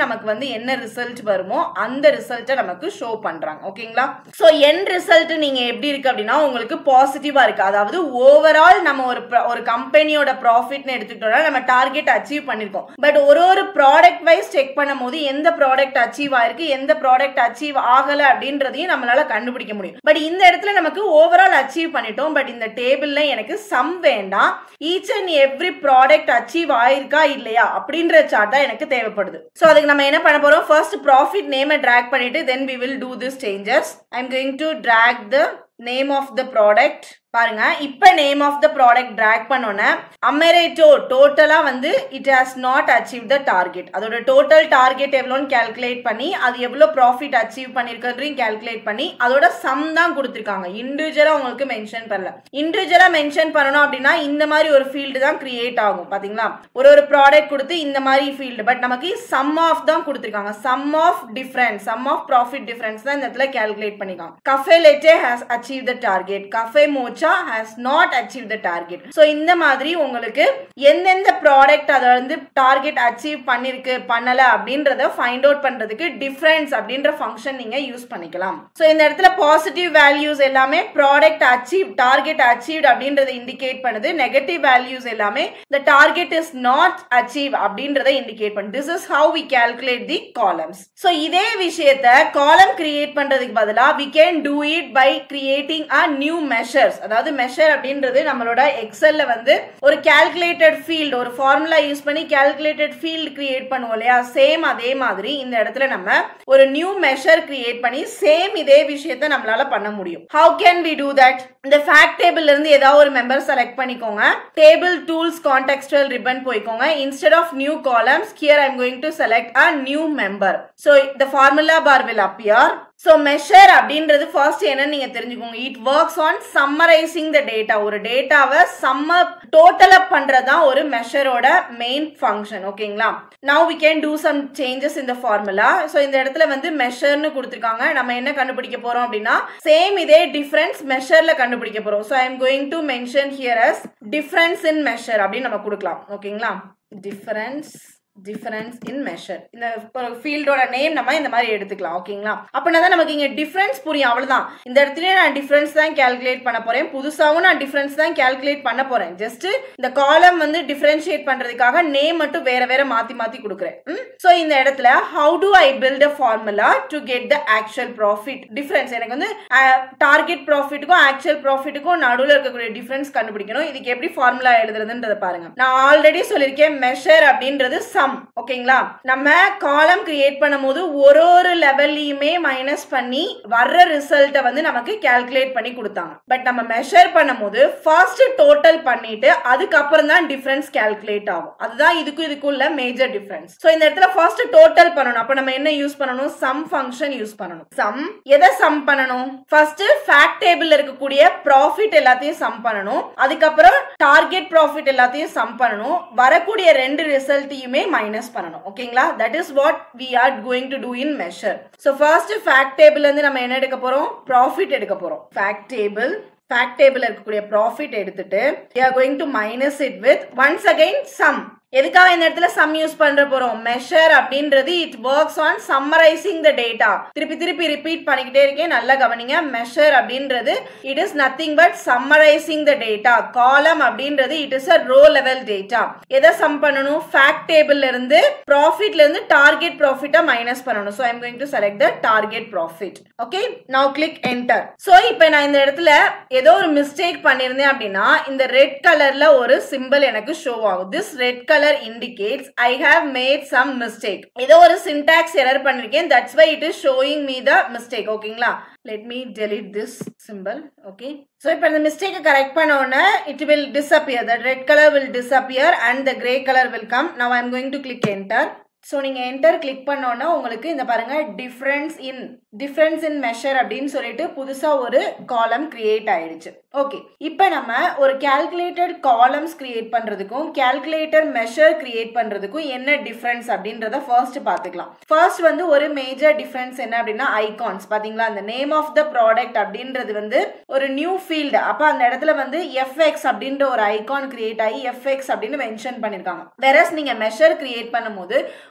நமக்கு வந்து என்ன ரிசல்ட் வருமோ அந்த ரிசல்ட்டை நமக்கு ஷோ பண்றாங்க ஓகேங்களா ஸோ என் ரிசல்ட் நீங்க எப்படி இருக்கு அப்படின்னா உங்களுக்கு பாசிட்டிவா இருக்கு அதாவது ஓவரால் நம்ம ஒரு pro- ஒரு கம்பெனியோட ப்ராஃபிட்னு எடுத்துக்கிட்டோம்னா நம்ம டார்கெட் அச்சீவ் பண்ணிருக்கோம் பட் ஒரு ஒரு ப்ராடக்ட் வைஸ் செக் பண்ணும்போது எந்த ப்ராடக்ட் அச்சீவ் ஆயிருக்கு எந்த ப்ராடக்ட் அச்சீவ் ஆகல அப்படின்றதையும் நம்மளால கண்டுபிடிக்க முடியும் பட் இந்த இடத்துல நமக்கு ஓவரால் அச்சீவ் பண்ணிட்டோம் பட் இந்த டேபிள்ல எனக்கு சம் வேண்டாம் each and every product achieve ஆயிருக்கா இல்லையா அப்படின்ற சார்ட் தான் எனக்கு தேவைப்படுது ஸோ அதுக்கு நம்ம என்ன பண்ண போறோம் ஃபர்ஸ்ட் ப்ராஃபிட் நேமை ட்ராக் பண்ணிட்டு then we will do this changes I am going to drag the name of the product பாருங்க இப்ப name of the product drag பண்ணோன்னே அமெரேட்டோ டோட்டலா வந்து it has not achieve the target அதோட டோட்டல் டார்கெட் எவ்வளோன்னு கால்குலேட் பண்ணி அது எவ்வளோ ப்ராஃபிட் அச்சீவ் பண்ணிருக்கிறதையும் கால்குலேட் பண்ணி அதோட சம் தான் கொடுத்துருக்காங்க இண்டிவிஜுவலா உங்களுக்கு மென்ஷன் பண்ணல இண்டிவிஜுவலா மென்ஷன் பண்ணணும் அப்படின்னா இந்த மாதிரி ஒரு ஃபீல்டு தான் கிரியேட் ஆகும் பாத்தீங்களா ஒரு ஒரு ப்ராடக்ட் கொடுத்து இந்த மாதிரி ஃபீல்டு பட் நமக்கு சம் ஆஃப் தான் கொடுத்துருக்காங்க sum of difference sum of profit difference தான் இந்த இடத்துல கால்குலேட் பண்ணிருக்காங்க cafe latte has achieve the target cafe mocha has not achieve the target so இந்த மாதிரி உங்களுக்கு எந்தெந்த ப்ராடக்ட் அதை வந்து டார்கெட் அச்சீவ் பண்ணிருக்கு பண்ணல அப்படின்றத ஃபைண்ட் அவுட் பண்றதுக்கு டிஃபரன்ஸ் அப்படின்ற ஃபங்க்ஷன் நீங்க யூஸ் பண்ணிக்கலாம் ஸோ இந்த இடத்துல பாசிட்டிவ் வேல்யூஸ் எல்லாமே ப்ராடக்ட் அச்சீவ் டார்கெட் அச்சீவ் அப்படின்றத இண்டிகேட் பண்ணுது நெகட்டிவ் வேல்யூஸ் எல்லாமே the target is not achieve அப்படின்றத இண்டிகேட் பண்ணுது this is how we calculate the columns so இதே விஷயத்த காலம் கிரியேட் பண்றதுக்கு பதிலாக we can do it by creating a new measures அதாவது மெஷர் அப்படின்றது நம்மளோட எக்ஸல்ல வந்து ஒரு கால்குலேட்டட் ஃபீல்டு ஒரு ஃபார்முலா யூஸ் பண்ணி கால்குலேட்டட் ஃபீல்டு கிரியேட் பண்ணுவோம் இல்லையா சேம் அதே மாதிரி இந்த இடத்துல நம்ம ஒரு நியூ மெஷர் கிரியேட் பண்ணி சேம் இதே விஷயத்த நம்மளால பண்ண முடியும் how can we do that இந்த ஃபேக்ட் டேபிள்ல இருந்து ஏதாவது ஒரு மெம்பர் செலக்ட் பண்ணிக்கோங்க டேபிள் டூல்ஸ் கான்டெக்ஸ்டுவல் ரிப்பன் போய்க்கோங்க instead of new columns here I'm going to select a new member so the formula bar will appear so measure அப்படின்றது ஃபர்ஸ்ட் என்னன்னு நீங்க தெரிஞ்சுக்கோங்க it works on summarizing the data ஒரு டேட்டாவை சம்ம டோட்டல் அப் பண்றதுதான் ஒரு மெஷரோட மெயின் ஃபங்க்ஷன் ஓகேங்களா now we can do some changes இந்த ஃபார்முலா ஸோ இந்த இடத்துல வந்து மெஷர்னு கொடுத்துருக்காங்க நம்ம என்ன கண்டுபிடிக்க போறோம் அப்படின்னா சேம் இதே டிஃபரன்ஸ் மெஷர்ல கண்டுபிடிக்க போறோம் so I am going to mention here as difference in measure அப்படின்னு நம்ம கொடுக்கலாம் ஓகேங்களா டிஃபரன்ஸ் டிஃபரன்ஸ் இன் மெஷர் இந்த ஃபீல்டோட நேம் நம்ம இந்த மாதிரி எடுத்துக்கலாம் ஓகேங்களா அப்படின்னா தான் நமக்கு இங்க டிஃபரன்ஸ் புரியும் அவ்வளவுதான் இந்த இடத்துலயே நான் டிஃபரன்ஸ் தான் கால்குலேட் பண்ண போறேன் புதுசாவும் நான் டிஃபரன்ஸ் தான் கால்குலேட் பண்ண போறேன் ஜஸ்ட் இந்த காலம் வந்து டிஃபரன்ஷியேட் பண்றதுக்காக நேம் மட்டும் வேற வேற மாத்தி மாத்தி கொடுக்குறேன் ஸோ இந்த இடத்துல how do I build a formula to get the actual profit difference எனக்கு வந்து டார்கெட் ப்ராஃபிட்டுக்கும் ஆக்சுவல் ப்ராஃபிட்டுக்கும் நடுவில் இருக்கக்கூடிய டிஃபரன்ஸ் கண்டுபிடிக்கணும் இதுக்கு எப்படி ஃபார்முலா எழுதுறதுன்றத பாருங்க நான் ஆல்ரெடி சொல்லியிருக்கேன் மெஷர் அப்படின்றது சம் ஓகேங்களா நம்ம காலம் கிரியேட் பண்ணும்போது ஒரு ஒரு லெவல்லையுமே மைனஸ் பண்ணி வர்ற ரிசல்ட்டை வந்து நமக்கு கால்குலேட் பண்ணி கொடுத்தாங்க பட் நம்ம மெஷர் பண்ணும்போது ஃபர்ஸ்ட் டோட்டல் பண்ணிட்டு அதுக்கப்புறம் தான் டிஃபரன்ஸ் கால்குலேட் ஆகும் அதுதான் இதுக்கும் இதுக்குள்ள மேஜர் டிஃபரன்ஸ் ஸோ இந்த இடத்துல ஃபர்ஸ்ட் டோட்டல் பண்ணணும் அப்ப நம்ம என்ன யூஸ் பண்ணணும் சம் ஃபங்க்ஷன் யூஸ் பண்ணணும் சம் எதை சம் பண்ணணும் ஃபர்ஸ்ட் ஃபேக்ட் டேபிள் இருக்கக்கூடிய ப்ராஃபிட் எல்லாத்தையும் சம் பண்ணணும் அதுக்கப்புறம் டார்கெட் ப்ராஃபிட் எல்லாத்தையும் சம் பண்ணணும் வரக்கூடிய ரெண்டு ரிசல்ட்டையுமே மைனஸ் பண்ணணும் ஓகேங்களா that is what we are going to do in measure so first fact table இருந்து நம்ம என்ன எடுக்க போறோம் ப்ராஃபிட் எடுக்க போறோம் ஃபேக்ட் டேபிள் ஃபேக்ட் டேபிள் இருக்கக்கூடிய ப்ராஃபிட் எடுத்துட்டு we are going to minus it with once again sum எதுக்காக இந்த இடத்துல சம் யூஸ் பண்ற போறோம் மெஷர் அப்படின்றது it works on summarizing the data திருப்பி திருப்பி ரிப்பீட் பண்ணிக்கிட்டே இருக்கேன் நல்லா கவனிங்க மெஷர் அப்படின்றது it is nothing but summarizing the data column அப்படின்றது it is a row level data எதை சம் பண்ணணும் ஃபேக்ட் டேபிள்ல இருந்து ப்ராஃபிட்ல இருந்து டார்கெட் ப்ராஃபிட்டை மைனஸ் பண்ணணும் so I'm going to select the target profit okay now click enter so இப்போ நான் இந்த இடத்துல ஏதோ ஒரு மிஸ்டேக் பண்ணியிருந்தேன் அப்படின்னா இந்த ரெட் கலர்ல ஒரு சிம்பிள் எனக்கு ஷோ ஆகும் this red colour indicates I have made some mistake. ஏதோ ஒரு syntax error பண்ணிருக்கேன் that's why it is showing me the mistake ஓகேங்களா let me delete this symbol okay so இப்போ இந்த mistake கரெக்ட் பண்ண உடனே it will disappear the red color will disappear and the gray color will come now I'm going to click enter so நீங்கள் என்டர் கிளிக் பண்ணோன்னா உங்களுக்கு இந்த பாருங்க difference in difference in measure அப்படின்னு சொல்லிட்டு புதுசாக ஒரு காலம் கிரியேட் ஆயிடுச்சு ஓகே இப்போ நம்ம ஒரு கால்குலேட்டட் காலம்ஸ் கிரியேட் பண்ணுறதுக்கும் கால்குலேட்டர் மெஷர் கிரியேட் பண்ணுறதுக்கும் என்ன டிஃப்ரென்ஸ் அப்படின்றத ஃபர்ஸ்ட் பார்த்துக்கலாம் ஃபர்ஸ்ட் வந்து ஒரு மேஜர் டிஃப்ரென்ஸ் என்ன அப்படின்னா ஐகான்ஸ் பார்த்தீங்களா அந்த நேம் ஆஃப் த ப்ராடக்ட் அப்படின்றது வந்து ஒரு நியூ ஃபீல்டு அப்போ அந்த இடத்துல வந்து எஃப்எக்ஸ் அப்படின்ற ஒரு ஐகான் கிரியேட் ஆகி எஃப்எக்ஸ் அப்படின்னு மென்ஷன் பண்ணியிருக்காங்க வெரஸ் நீங்கள் மெஷர் கிரியேட் பண்ணும்போது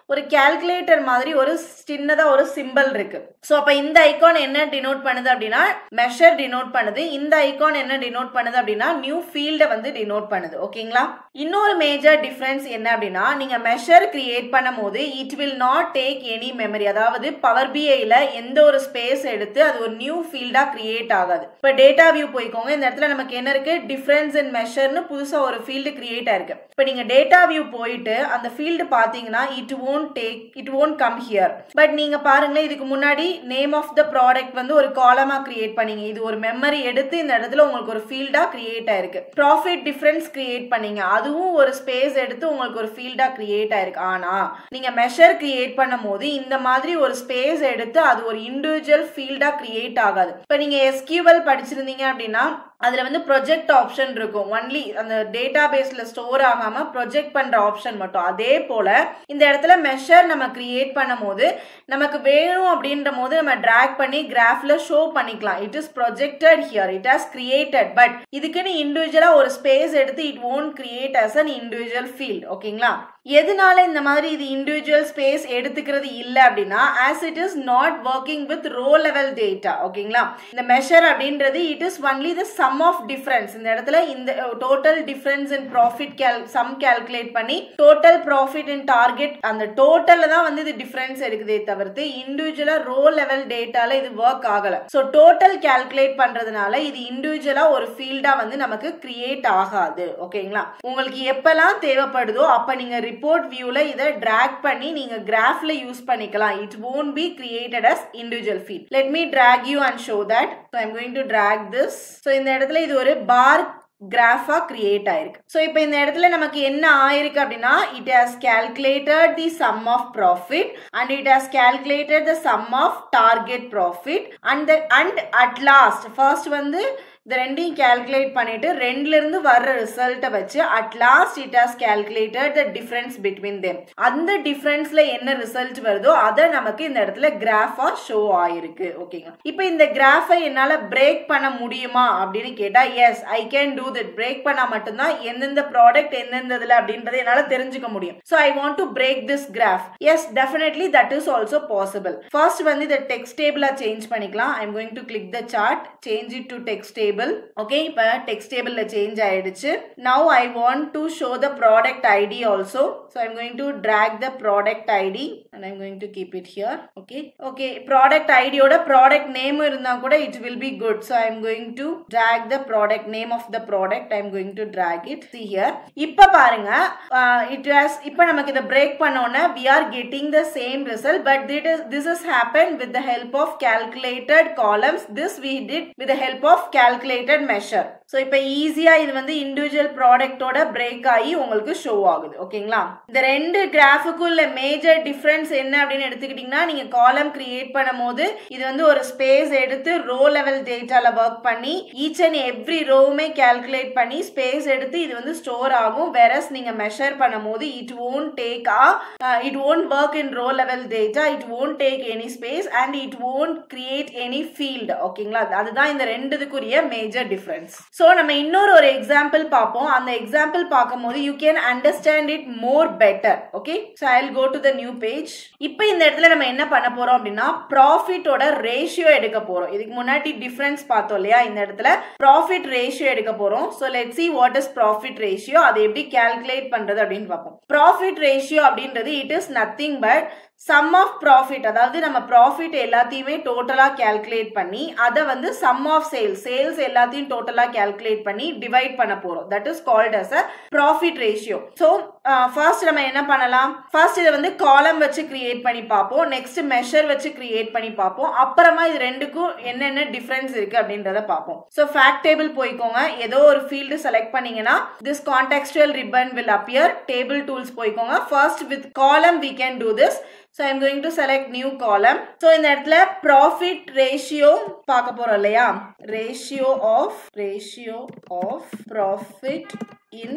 ஒரு கால்குலேட்டர் மாதிரி ஒரு சின்னதா ஒரு சிம்பிள் இருக்கு ஸோ அப்ப இந்த ஐகான் என்ன டினோட் பண்ணுது அப்படின்னா மெஷர் டினோட் பண்ணுது இந்த ஐகான் என்ன டினோட் பண்ணுது அப்படின்னா நியூ ஃபீல்டை வந்து டினோட் பண்ணுது ஓகேங்களா இன்னொரு மேஜர் டிஃபரன்ஸ் என்ன அப்படின்னா நீங்க மெஷர் கிரியேட் பண்ணும் போது it will not take any memory அதாவது பவர் பிஐல எந்த ஒரு ஸ்பேஸ் எடுத்து அது ஒரு நியூ ஃபீல்டா கிரியேட் ஆகாது இப்போ டேட்டா வியூ போய்க்கோங்க இந்த இடத்துல நமக்கு என்ன இருக்கு டிஃபரன்ஸ் இன் மெஷர்னு புதுசா ஒரு ஃபீல்டு கிரியேட் ஆயிருக்கு இப்போ நீங்க டேட்டா வியூ போயிட்டு அந்த ஃபீல்டு பாத்தீங்கன்னா it won't take it won't come here but நீங்க பாருங்களேன் இதுக்கு முன்னாடி நேம் ஆஃப் த ப்ராடக்ட் வந்து ஒரு காலமா கிரியேட் பண்ணீங்க இது ஒரு மெமரி எடுத்து இந்த இடத்துல உங்களுக்கு ஒரு ஃபீல்டா கிரியேட் ஆயிருக்கு ப்ராஃபிட் டிஃபரன்ஸ் கிரியேட் பண்ணீங்க அதுவும் ஒரு ஸ்பேஸ் எடுத்து உங்களுக்கு ஒரு ஃபீல்டா கிரியேட் ஆயிருக்கு ஆனா நீங்க மெஷர் கிரியேட் பண்ணும் போது இந்த மாதிரி ஒரு ஸ்பேஸ் எடுத்து அது ஒரு இண்டிவிஜுவல் ஃபீல்டா கிரியேட் ஆகாது இப்போ நீங்க எஸ்கியூஎல் படிச்சிருந்தீங்க அப்படின்னா அதுல வந்து ப்ரொஜெக்ட் ஆப்ஷன் இருக்கும் ஒன்லி அந்த டேட்டா பேஸ்ல ஸ்டோர் ஆகாம ப்ரொஜெக்ட் பண்ற ஆப்ஷன் மட்டும் அதே போல இந்த இடத்துல மெஷர் நம்ம கிரியேட் பண்ணும் போது நமக்கு வேணும் அப்படின்ற போது நம்ம டிராக் பண்ணி கிராஃப்ல ஷோ பண்ணிக்கலாம் it is projected here it has created but இதுக்குன்னு இண்டிவிஜுவலா ஒரு ஸ்பேஸ் எடுத்து it won't create as an individual field ஓகேங்களா எதனால இந்த மாதிரி இது இண்டிவிஜுவல் ஸ்பேஸ் எடுத்துக்கிறது இல்லை அப்படின்னா as it is not working with row level data ஓகேங்களா இந்த மெஷர் அப்படின்றது it is only the sum of difference இந்த இடத்துல இந்த டோட்டல் டிஃபரன்ஸ் இன் ப்ராஃபிட் கேல் சம் கேல்குலேட் பண்ணி டோட்டல் ப்ராஃபிட் இன் டார்கெட் அந்த டோட்டல்ல தான் வந்து இது டிஃபரன்ஸ் எடுக்குதே தவிர்த்து இண்டிவிஜுவலா ரோ லெவல் டேட்டால இது ஒர்க் ஆகல ஸோ டோட்டல் கேல்குலேட் பண்றதுனால இது இண்டிவிஜுவலா ஒரு ஃபீல்டா வந்து நமக்கு கிரியேட் ஆகாது ஓகேங்களா உங்களுக்கு எப்பெல்லாம் தேவைப்படுதோ அப்ப நீங்க ரிப்போர்ட் வியூல இதை டிராக் பண்ணி நீங்க கிராஃப்ல யூஸ் பண்ணிக்கலாம் it won't be created as individual field let me drag you and show that so I'm going to drag this so இந்த இடத்துல இது ஒரு பார் கிராஃபா கிரியேட் ஆயிருக்கு ஸோ இப்போ இந்த இடத்துல நமக்கு என்ன ஆயிருக்கு அப்படின்னா it has calculated the sum of profit and it has calculated the sum of target profit and and at last first வந்து இந்த ரெண்டையும் கேல்குலேட் பண்ணிட்டு ரெண்டுல இருந்து வர்ற ரிசல்ட்டை வச்சு at last it has calculated the difference between them அந்த டிஃபரன்ஸ்ல என்ன ரிசல்ட் வருதோ அதை நமக்கு இந்த இடத்துல கிராஃபா ஷோ ஆயிருக்கு ஓகேங்களா இப்போ இந்த கிராஃபை என்னால பிரேக் பண்ண முடியுமா அப்படின்னு கேட்டா yes I can do that break பண்ணா மட்டும்தான் எந்தெந்த ப்ராடக்ட் எந்தெந்த இதுல அப்படின்றத என்னால தெரிஞ்சுக்க முடியும் so I want to break this graph yes definitely that is also possible first வந்து இதை டெக்ஸ்ட் டேபிளா சேஞ்ச் பண்ணிக்கலாம் I am going to click the chart change it to text table okay இப்போ டெக்ஸ்ட் டேபிள்ல சேஞ்ச் ஆயிடுச்சு now I want to show the product ID also so I'm going to drag the product ID and I'm going to keep it here okay okay product ஐடியோட product name இருந்தா கூட it will be good so I'm going to drag the product name of the product I'm going to drag it see here இப்போ பாருங்க இட் ஹாஸ் இப்போ நமக்கு இதை பிரேக் பண்ணோன்னே we are getting the same result but that is this is happen with the help of calculated columns this we did with the help of calculated measure so இப்போ ஈஸியா இது வந்து இண்டிவிஜுவல் ப்ராடக்டோட பிரேக் ஆகி உங்களுக்கு ஷோ ஆகுது ஓகேங்களா இந்த ரெண்டு கிராஃபுக்குள்ள மேஜர் டிஃபரன்ஸ் என்ன அப்படின்னு எடுத்துக்கிட்டீங்கன்னா நீங்க காலம் கிரியேட் பண்ணும் போது இது வந்து ஒரு ஸ்பேஸ் எடுத்து ரோ லெவல் டேட்டால ஒர்க் பண்ணி ஈச் அண்ட் எவ்ரி ரோவுமே கால்குலேட் பண்ணி ஸ்பேஸ் எடுத்து இது வந்து ஸ்டோர் ஆகும் வேறஸ் நீங்க மெஷர் பண்ணும் போது it won't take uh it won't work in row level data it won't take any space and it won't create any field ஓகேங்களா அதுதான் இந்த ரெண்டுக்குரிய மேஜர் டிஃபரன்ஸ் ஸோ நம்ம இன்னொரு ஒரு எக்ஸாம்பிள் பார்ப்போம் அந்த எக்ஸாம்பிள் பார்க்கும்போது you can understand it more better okay so I go to the new page இப்போ இந்த இடத்துல நம்ம என்ன பண்ண போறோம் அப்படின்னா ப்ராஃபிட்டோட ரேஷியோ எடுக்க போறோம் இதுக்கு முன்னாடி டிஃபரன்ஸ் பார்த்தோம் இல்லையா இந்த இடத்துல ப்ராஃபிட் ரேஷியோ எடுக்க போறோம் so let see what is profit ratio அதை எப்படி கால்குலேட் பண்றது அப்படின்னு பார்ப்போம் ப்ராஃபிட் ரேஷியோ அப்படின்றது it is nothing but sum of profit அதாவது நம்ம ப்ராஃபிட் எல்லாத்தையுமே டோட்டலாக கேல்குலேட் பண்ணி அதை வந்து சம் ஆஃப் சேல்ஸ் சேல்ஸ் எல்லாத்தையும் டோட்டலாக கேல்குலேட் பண்ணி டிவைட் பண்ண போகிறோம் that is called as a profit ratio so first நம்ம என்ன பண்ணலாம் ஃபர்ஸ்ட் இதை வந்து காலம் வச்சு கிரியேட் பண்ணி பார்ப்போம் நெக்ஸ்ட் மெஷர் வச்சு கிரியேட் பண்ணி பார்ப்போம் அப்புறமா இது ரெண்டுக்கும் என்னென்ன டிஃபரன்ஸ் இருக்கு அப்படின்றத பார்ப்போம் ஸோ ஃபேக்ட் டேபிள் போய்க்கோங்க ஏதோ ஒரு ஃபீல்டு செலக்ட் பண்ணீங்கன்னா this contextual ribbon will appear table tools போய்க்கோங்க first with column we can do this so I'm going to select new column so இந்த இடத்துல ப்ராஃபிட் ரேஷியோ பார்க்க போறோம் இல்லையா ratio of ratio of profit in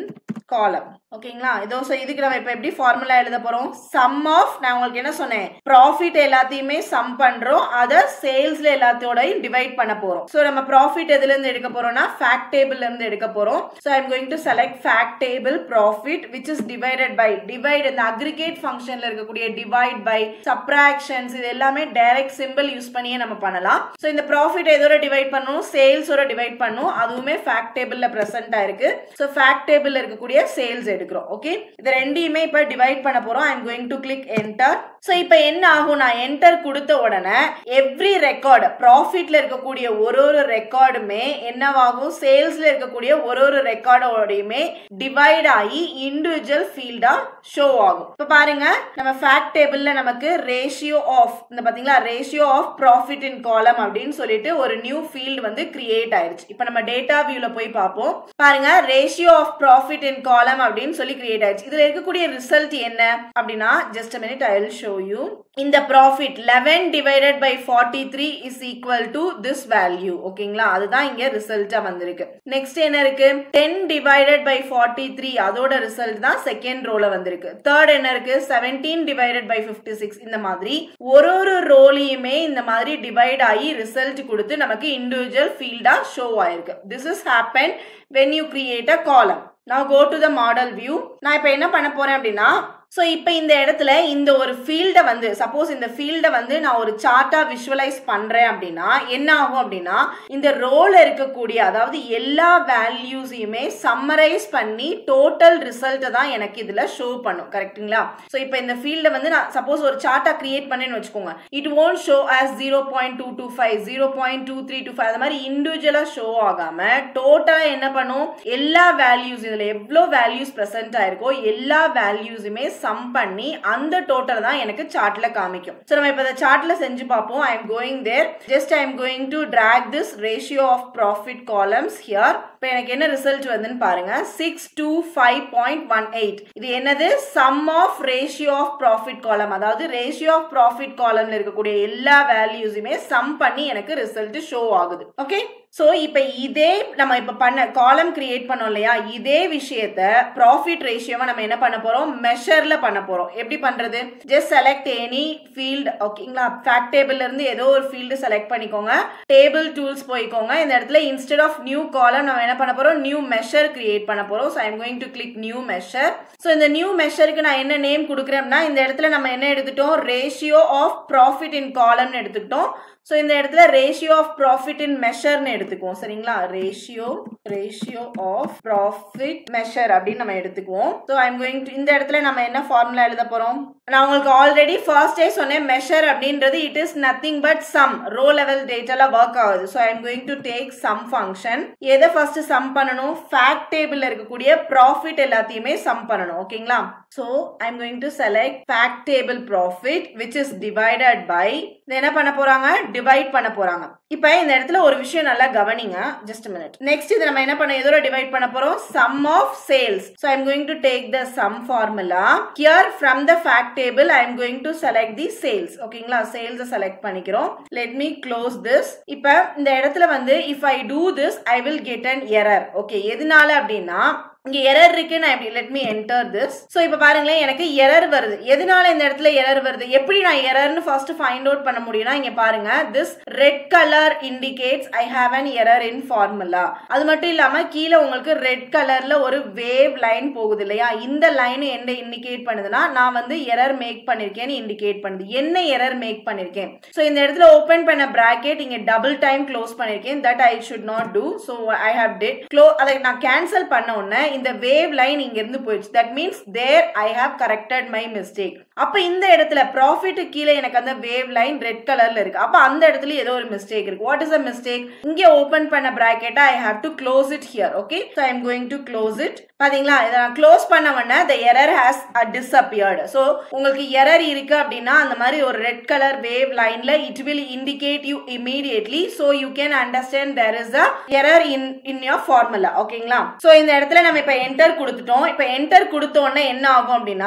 column ஓகேங்களா இதோ ஸோ இதுக்கு நம்ம இப்போ எப்படி ஃபார்முலா எழுத போறோம் சம் ஆஃப் நான் உங்களுக்கு என்ன சொன்னேன் ப்ராஃபிட் எல்லாத்தையுமே சம் பண்றோம் அதை சேல்ஸ்ல எல்லாத்தோடையும் டிவைட் பண்ண போறோம் ஸோ நம்ம ப்ராஃபிட் எதுல இருந்து எடுக்க போறோம்னா ஃபேக்ட் டேபிள்ல இருந்து எடுக்க போறோம் so I'm going to select fact table profit which is divided by divide இந்த அக்ரிகேட் ஃபங்க்ஷன்ல இருக்கக்கூடிய டிவைட் பை சப்ராக்ஷன்ஸ் இது எல்லாமே டைரக்ட் சிம்பிள் யூஸ் பண்ணியே நம்ம பண்ணலாம் ஸோ இந்த ப்ராஃபிட் எதோட டிவைட் பண்ணணும் சேல்ஸோட டிவைட் பண்ணும் அதுவுமே ஃபேக்ட் டேபிள்ல பிரசன்ட் ஆயிருக்கு ஸோ ஃபேக்ட் டேபிள்ல இருக்கக்கூடிய சேல்ஸ் எடுக்கிறோம் ஓகே இது ரெண்டையுமே இப்போ டிவைட் பண்ண போறோம் I am going to click enter so இப்போ என்ன ஆகும் நான் என்டர் கொடுத்த உடனே எவ்ரி ரெக்கார்டு ப்ராஃபிட்ல இருக்கக்கூடிய ஒரு ஒரு ரெக்கார்டுமே என்னவாகும் சேல்ஸ்ல இருக்கக்கூடிய ஒரு ஒரு ரெக்கார்டோடையுமே டிவைட் ஆகி இண்டிவிஜுவல் ஃபீல்டா ஷோ ஆகும் இப்போ பாருங்க நம்ம ஃபேக்ட் டேபிள்ல நமக்கு ரேஷியோ ஆஃப் இந்த பாத்தீங்களா ரேஷியோ ஆஃப் ப்ராஃபிட் இன் காலம் அப்படின்னு சொல்லிட்டு ஒரு நியூ ஃபீல்டு வந்து கிரியேட் ஆயிருச்சு இப்போ நம்ம டேட்டா வியூல போய் பார்ப்போம் பாருங்க ரேஷியோ ஆஃப் ப்ராஃபிட் இன் காலம் அப்படின்னு சொல்லி கிரியேட் ஆயிடுச்சு இதுல இருக்கக்கூடிய ரிசல்ட் என்ன அப்படின்னா just minute I will show you இந்த profit eleven divided by forty three is equal to this value ஓகேங்களா அதுதான் இங்க ரிசல்ட்டா வந்திருக்கு நெக்ஸ்ட் என்ன இருக்கு ten divided by forty three அதோட ரிசல்ட் தான் செகண்ட் ரோல வந்திருக்கு தேர்ட் என்ன இருக்கு seventeen divided by fifty six இந்த மாதிரி ஒரு ஒரு ரோலையுமே இந்த மாதிரி டிவைட் ஆகி ரிசல்ட் கொடுத்து நமக்கு இண்டிவிஜுவல் ஃபீல்டா ஷோ ஆயிருக்கு this is happen when you create a column நான் go to the model view நான் இப்போ என்ன பண்ண போறேன் அப்படின்னா ஸோ இப்போ இந்த இடத்துல இந்த ஒரு ஃபீல்டை வந்து சப்போஸ் இந்த ஃபீல்டை வந்து நான் ஒரு சார்ட்டாக விஷுவலைஸ் பண்ணுறேன் அப்படின்னா என்ன ஆகும் அப்படின்னா இந்த ரோல இருக்கக்கூடிய அதாவது எல்லா வேல்யூஸையுமே சம்மரைஸ் பண்ணி டோட்டல் ரிசல்ட்டை தான் எனக்கு இதில் ஷோ பண்ணும் கரெக்ட்டுங்களா ஸோ இப்போ இந்த ஃபீல்டை வந்து நான் சப்போஸ் ஒரு சார்ட்டாக கிரியேட் பண்ணேன்னு வச்சுக்கோங்க it won't show as zero point two two five zero point two three two five அது மாதிரி இண்டிவிஜுவலாக ஷோ ஆகாமல் டோட்டலாக என்ன பண்ணும் எல்லா வேல்யூஸ் இதில் எவ்வளோ வேல்யூஸ் ப்ரெசென்ட் ஆயிருக்கோ எல்லா வேல்யூஸுமே சம் பண்ணி அந்த டோட்டல் தான் எனக்கு சார்ட்ல காமிக்கும் ஸோ நம்ம இப்போ இந்த சார்ட்ல செஞ்சு பார்ப்போம் I am going there just I am going to drag this ratio of profit columns here இப்போ எனக்கு என்ன ரிசல்ட் வந்துன்னு பாருங்க six two five point one eight இது என்னது sum of ratio of profit column அதாவது ரேஷியோ ஆஃப் ப்ராஃபிட் காலம்ல இருக்கக்கூடிய எல்லா வேல்யூஸுமே சம் பண்ணி எனக்கு ரிசல்ட் ஷோ ஆகுது ஓகே ஸோ இப்போ இதே நம்ம இப்போ பண்ண காலம் கிரியேட் பண்ணோம் இல்லையா இதே விஷயத்த ப்ராஃபிட் ரேஷியோவை நம்ம என்ன பண்ண போறோம் மெஷர்ல பண்ண போறோம் எப்படி பண்றது ஜஸ்ட் செலக்ட் எனி ஃபீல்டு ஓகேங்களா ஃபேக்ட் டேபிள்ல இருந்து ஏதோ ஒரு ஃபீல்டு செலக்ட் பண்ணிக்கோங்க டேபிள் டூல்ஸ் போய்க்கோங்க இந்த இடத்துல இன்ஸ்டெட் ஆஃப் நியூ காலம் நம்ம என்ன பண்ண போறோம் நியூ மெஷர் கிரியேட் பண்ண போறோம் so I'm going to click new measure so இந்த நியூ மெஷருக்கு நான் என்ன நேம் கொடுக்குறேன்னா இந்த இடத்துல நம்ம என்ன எடுத்துட்டோம் ரேஷியோ ஆஃப் ப்ராஃபிட் இன் காலம்னு எடுத்துக்கிட்டோம் ஸோ இந்த இடத்துல ரேஷியோ ஆஃப் ப்ராஃபிட் இன் மெஷர்னு எடுத்துக்குவோம் சரிங்களா ratio ratio of profit measure அப்படின்னு நம்ம எடுத்துக்குவோம் ஸோ ஐம் கோயிங் டு இந்த இடத்துல நம்ம என்ன ஃபார்முலா எழுத போறோம் நான் உங்களுக்கு ஆல்ரெடி ஃபர்ஸ்டே சொன்னேன் மெஷர் அப்படின்றது it is nothing but sum row level டேட்டால ஒர்க் ஆகுது so I'm going to take sum function எதை ஃபர்ஸ்ட் சம் பண்ணணும் ஃபேக்ட் டேபிள்ல இருக்கக்கூடிய ப்ராஃபிட் எல்லாத்தையுமே சம் பண்ணணும் ஓகேங்களா so I'm going to select fact table profit which is divided by என்ன பண்ண போறாங்க டிவைட் பண்ண போறாங்க இப்போ இந்த இடத்துல ஒரு விஷயம் நல்லா கவனிங்க ஜஸ்ட் மினிட் நெக்ஸ்ட் இது நம்ம என்ன பண்ண எதோட டிவைட் பண்ண போறோம் sum of sales so I'm going to take the sum formula here from the fact table I am going to select the sales ஓகேங்களா சேல்ஸை செலக்ட் பண்ணிக்கிறோம் லெட் மீ க்ளோஸ் திஸ் இப்போ இந்த இடத்துல வந்து if I do this I will get an error okay எதனால அப்படின்னா இங்க எரர் இருக்கு நான் எப்படி let me enter this so இப்போ பாருங்களேன் எனக்கு எரர் வருது எதனால இந்த இடத்துல எரர் வருது எப்படி நான் எரர்னு ஃபர்ஸ்ட் ஃபைண்ட் அவுட் பண்ண முடியும்னா இங்க பாருங்க this red colour indicates I have an error in formula அது மட்டும் இல்லாம கீழே உங்களுக்கு ரெட் கலர்ல ஒரு வேவ் லைன் போகுது இல்லையா இந்த லைன் என்ன இண்டிகேட் பண்ணுதுன்னா நான் வந்து எரர் மேக் பண்ணிருக்கேன்னு இண்டிகேட் பண்ணுது என்ன எரர் மேக் பண்ணிருக்கேன் ஸோ இந்த இடத்துல ஓபன் பண்ண பிராக்கெட் இங்க டபுள் டைம் க்ளோஸ் பண்ணிருக்கேன் that I should not do so I have did close அதை நான் கேன்சல் பண்ண உடனே இந்த வேவ் லைன் இங்க இருந்து போயிடுச்சு that means there I have corrected my mistake அப்ப இந்த இடத்துல ப்ராஃபிட் கீழே எனக்கு அந்த வேவ் லைன் ரெட் கலர்ல இருக்கு அப்ப அந்த இடத்துல ஏதோ ஒரு மிஸ்டேக் இருக்கு வாட் இஸ் அ மிஸ்டேக் இங்க ஓபன் பண்ண பிராக்கெட்டை I have to close it here okay so I'm going to close it பாத்தீங்களா இதை நான் க்ளோஸ் பண்ண உடனே the error has disappeared so உங்களுக்கு எரர் இருக்கு அப்படின்னா அந்த மாதிரி ஒரு ரெட் கலர் வேவ் லைன்ல it will indicate you immediately so you can understand there is a error in in your formula ஓகேங்களா ஸோ இந்த இடத்துல நம்ம இப்போ என்டர் கொடுத்துட்டோம் இப்போ என்டர் கொடுத்த உடனே என்ன ஆகும் அப்படின்னா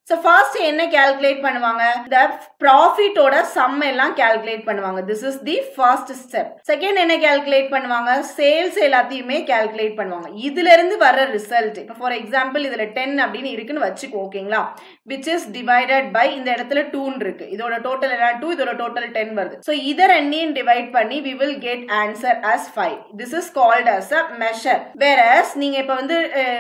ஸோ ஃபர்ஸ்ட் என்ன கால்குலேட் பண்ணுவாங்க இந்த ப்ராஃபிட்டோட சம் எல்லாம் கால்குலேட் பண்ணுவாங்க this is the first step second என்ன கால்குலேட் பண்ணுவாங்க சேல்ஸ் எல்லாத்தையுமே கால்குலேட் பண்ணுவாங்க இதுல இருந்து வர ரிசல்ட் இப்போ ஃபார் எக்ஸாம்பிள் இதுல டென் அப்படின்னு இருக்குன்னு வச்சுக்கோ ஓகேங்களா விச் இஸ் டிவைடட் பை இந்த இடத்துல டூன்னு இருக்கு இதோட டோட்டல் என்ன டூ இதோட டோட்டல் டென் வருது ஸோ இதை ரெண்டையும் டிவைட் பண்ணி we will get answer as five this is called as a measure வேற நீங்க இப்ப வந்து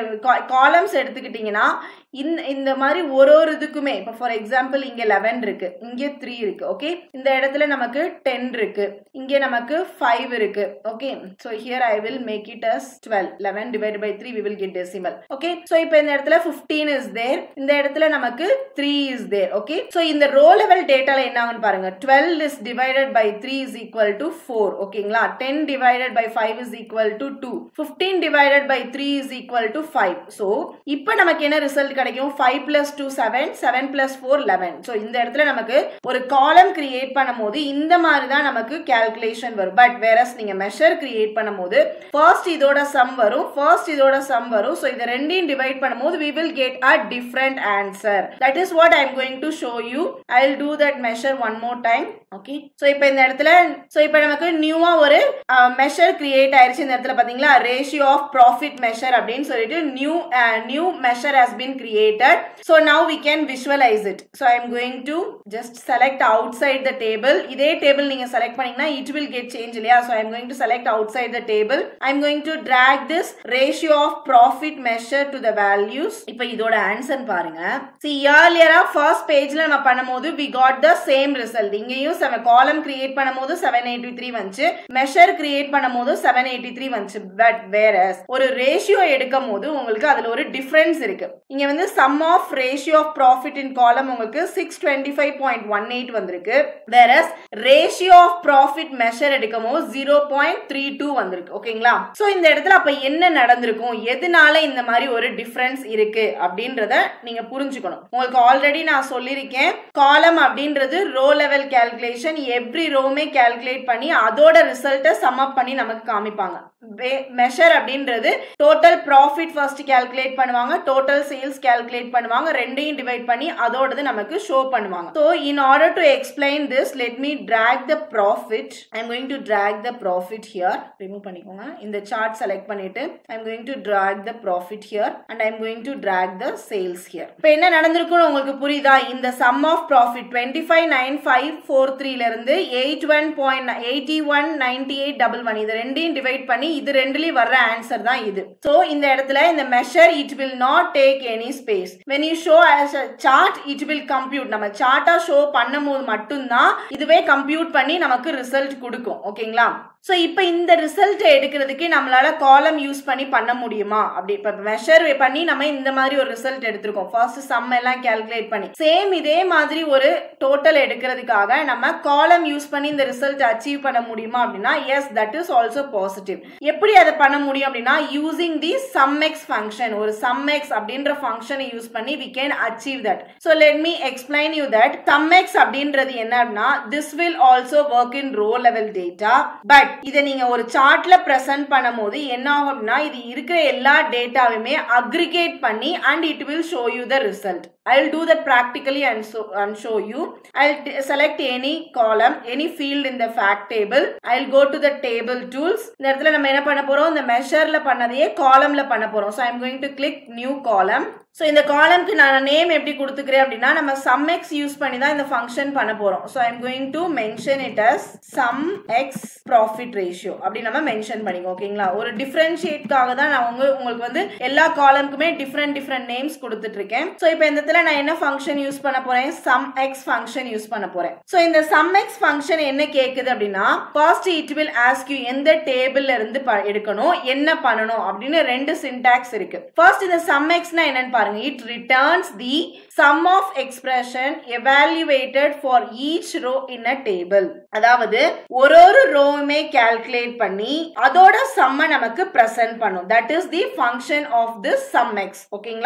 காலம்ஸ் எடுத்துக்கிட்டீங்கன்னா இந்த இந்த மாதிரி ஒரு ஒரு இதுக்குமே இப்போ ஃபார் எக்ஸாம்பிள் இங்கே லெவன் இருக்கு இங்கே த்ரீ இருக்கு ஓகே இந்த இடத்துல நமக்கு டென் இருக்கு இங்கே நமக்கு ஃபைவ் இருக்கு okay so here I will make it as twelve eleven divide by three we will get decimal okay so இப்போ இந்த இடத்துல ஃபிஃப்டீன் இஸ் தேர் இந்த இடத்துல நமக்கு three is there okay so இந்த ரோ லெவல் டேட்டால என்ன ஆகும்னு பாருங்க twelve is divided by three is equal to four ஓகேங்களா ten divided by five is equal to two fifteen divided by three is equal to five so இப்போ நமக்கு என்ன ரிசல்ட் கிடைக்கும் five plus two seven seven plus four eleven so இந்த இடத்துல நமக்கு ஒரு காலம் கிரியேட் பண்ணும்போது இந்த மாதிரி தான் நமக்கு கால்குலேஷன் வரும் பட் வேற நீங்க மெஷர் கிரியேட் பண்ணும்போது ஃபர்ஸ்ட் இதோட சம் வரும் ஃபர்ஸ்ட் இதோட சம் வரும் ஸோ இதை ரெண்டையும் டிவைட் பண்ணும்போது we will get a different answer that is what I am going to show you I will do that measure one more time okay so இப்போ இந்த இடத்துல ஸோ இப்போ நமக்கு நியூவா ஒரு மெஷர் கிரியேட் ஆயிருச்சு இந்த இடத்துல பாத்தீங்களா ரேஷியோ ஆஃப் ப்ராஃபிட் மெஷர் அப்படின்னு சொல்லிட்டு new new measure has been created so now we can visualise it so I am going to just select outside the table இதே டேபிள் நீங்க செலக்ட் பண்ணீங்கன்னா இட் வில் கெட் சேஞ்ச் இல்லையா so I am going to select outside the table I am going to drag this ratio of profit measure to the values இப்போ இதோட ஆன்சர் பாருங்க சி இயர்லியரா ஃபர்ஸ்ட் பேஜ்ல நம்ம பண்ணும்போது we got the same result இங்கேயும் செவன் காலம் கிரியேட் பண்ணும்போது செவன் எயிட்டி த்ரீ வந்துச்சு மெஷர் கிரியேட் பண்ணும்போது செவன் எயிட்டி த்ரீ வந்துச்சு பட் வேற ஒரு ரேஷியோ எடுக்கும் போது உங்களுக்கு அதுல ஒரு டிஃபரன்ஸ் இருக்கு இங்க வந்து sum of ratio of profit in column உங்களுக்கு six twenty five point one eight வந்திருக்கு வேற ரேஷியோ ஆஃப் ப்ராஃபிட் மெஷர் எடுக்கும் போது ஜீரோ பாயிண்ட் த்ரீ டூ வந்திருக்கு ஓகேங்களா சோ இந்த இடத்துல அப்ப என்ன நடந்திருக்கும் எதனால இந்த மாதிரி ஒரு டிஃபரன்ஸ் இருக்கு அப்படின்றத நீங்க புரிஞ்சுக்கணும் உங்களுக்கு ஆல்ரெடி நான் சொல்லியிருக்கேன் காலம் அப்படின்றது ரோ லெவல் கேல்குலேஷன் எவ்ரி ரோமே கேல்குலேட் பண்ணி அதோட ரிசல்ட்டை சம் அப் பண்ணி நமக்கு காமிப்பாங்க மெஷர் அப்படின்றது டோட்டல் ப்ராஃபிட் ஃபர்ஸ்ட் கேல்குலேட் பண்ணுவாங்க டோட்டல் சேல்ஸ் கேல்குலேட் பண்ணுவாங்க ரெண்டையும் டிவைட் பண்ணி அதோடது நமக்கு ஷோ பண்ணுவாங்க so in order to explain this let me drag the profit I am going to drag the profit here remove பண்ணிக்கோங்க இந்த சார்ட் செலக்ட் பண்ணிட்டு I am going to drag the profit here and I am going to drag the sales here இப்போ என்ன நடந்திருக்குன்னு உங்களுக்கு புரியுதா இந்த sum of profit twenty five nine five four த்ரீல இருந்து eight one point eighty one ninety eight double one இது ரெண்டையும் டிவைட் பண்ணி இது ரெண்டுலயும் வர்ற ஆன்சர் தான் இது சோ இந்த இடத்துல இந்த measure it will not take any space when you show as a chart it will compute நம்ம சார்ட்டா ஷோ பண்ணும் போது மட்டும்தான் இதுவே கம்ப்யூட் பண்ணி நமக்கு ரிசல்ட் கொடுக்கும் ஓகேங்களா ஸோ இப்போ இந்த ரிசல்ட் எடுக்கிறதுக்கு நம்மளால காலம் யூஸ் பண்ணி பண்ண முடியுமா அப்படி இப்போ மெஷர் பண்ணி நம்ம இந்த மாதிரி ஒரு ரிசல்ட் எடுத்திருக்கோம் ஃபர்ஸ்ட் சம் எல்லாம் கேல்குலேட் பண்ணி சேம் இதே மாதிரி ஒரு டோட்டல் எடுக்கிறதுக்காக நம்ம காலம் யூஸ் பண்ணி இந்த ரிசல்ட் அச்சீவ் பண்ண முடியுமா அப்படின்னா yes that is also positive எப்படி அதை பண்ண முடியும் அப்படின்னா using the sum x function ஒரு சம் எக்ஸ் அப்படின்ற ஃபங்க்ஷனை யூஸ் பண்ணி we can achieve that so let me explain you that sum x அப்படின்றது என்ன அப்படின்னா this will also work in row level data but இதை நீங்க ஒரு சார்ட்ல பிரசன்ட் பண்ணும்போது என்ன ஆகும் அப்படின்னா இது இருக்கிற எல்லா டேட்டாவுமே அக்ரிகேட் பண்ணி and it will show you the result I'll do that practically and, so, and show you. I'll select any column, any field in the fact table. I'll go to the table tools. இந்த இடத்துல நம்ம என்ன பண்ண போறோம் இந்த மெஷர்ல பண்ணதையே காலம்ல பண்ண போறோம் so I'm going to click new column so இந்த காலம்க்கு நான் நேம் எப்படி கொடுத்துக்கிறேன் அப்படின்னா நம்ம சம் எக்ஸ் யூஸ் பண்ணி தான் இந்த ஃபங்க்ஷன் பண்ண போறோம் so I'm going to mention it as sum x profit ratio அப்படி நம்ம மென்ஷன் பண்ணிக்கோ ஓகேங்களா ஒரு டிஃபரன்ஷியேட்காக தான் நான் உங்க உங்களுக்கு வந்து எல்லா காலம்க்குமே டிஃப்ரெண்ட் டிஃப்ரெண்ட் நேம்ஸ் கொடுத்துட்டு இருக்கேன் ஸோ இப்போ இந்த இடத்துல நான் என்ன ஃபங்க்ஷன் யூஸ் பண்ண போறேன் சம் எக்ஸ் ஃபங்க்ஷன் யூஸ் பண்ண போறேன் ஸோ இந்த சம் எக்ஸ் ஃபங்க்ஷன் என்ன கேக்குது அப்படின்னா first it will ask you எந்த டேபிள்ல இருந்து எடுக்கணும் என்ன பண்ணணும் அப்படின்னு ரெண்டு சின்டாக்ஸ் இருக்கு ஃபர்ஸ்ட் இந்த சம் எக்ஸ்னா என்னன்னு பாருங்க it returns the sum of expression evaluated for each row in a table அதாவது ஒரு ஒரு ரோவுமே கால்குலேட் பண்ணி அதோட சம்ம நமக்கு பிரசன்ட் பண்ணும் that is the function of this sum x ஓகேங்களா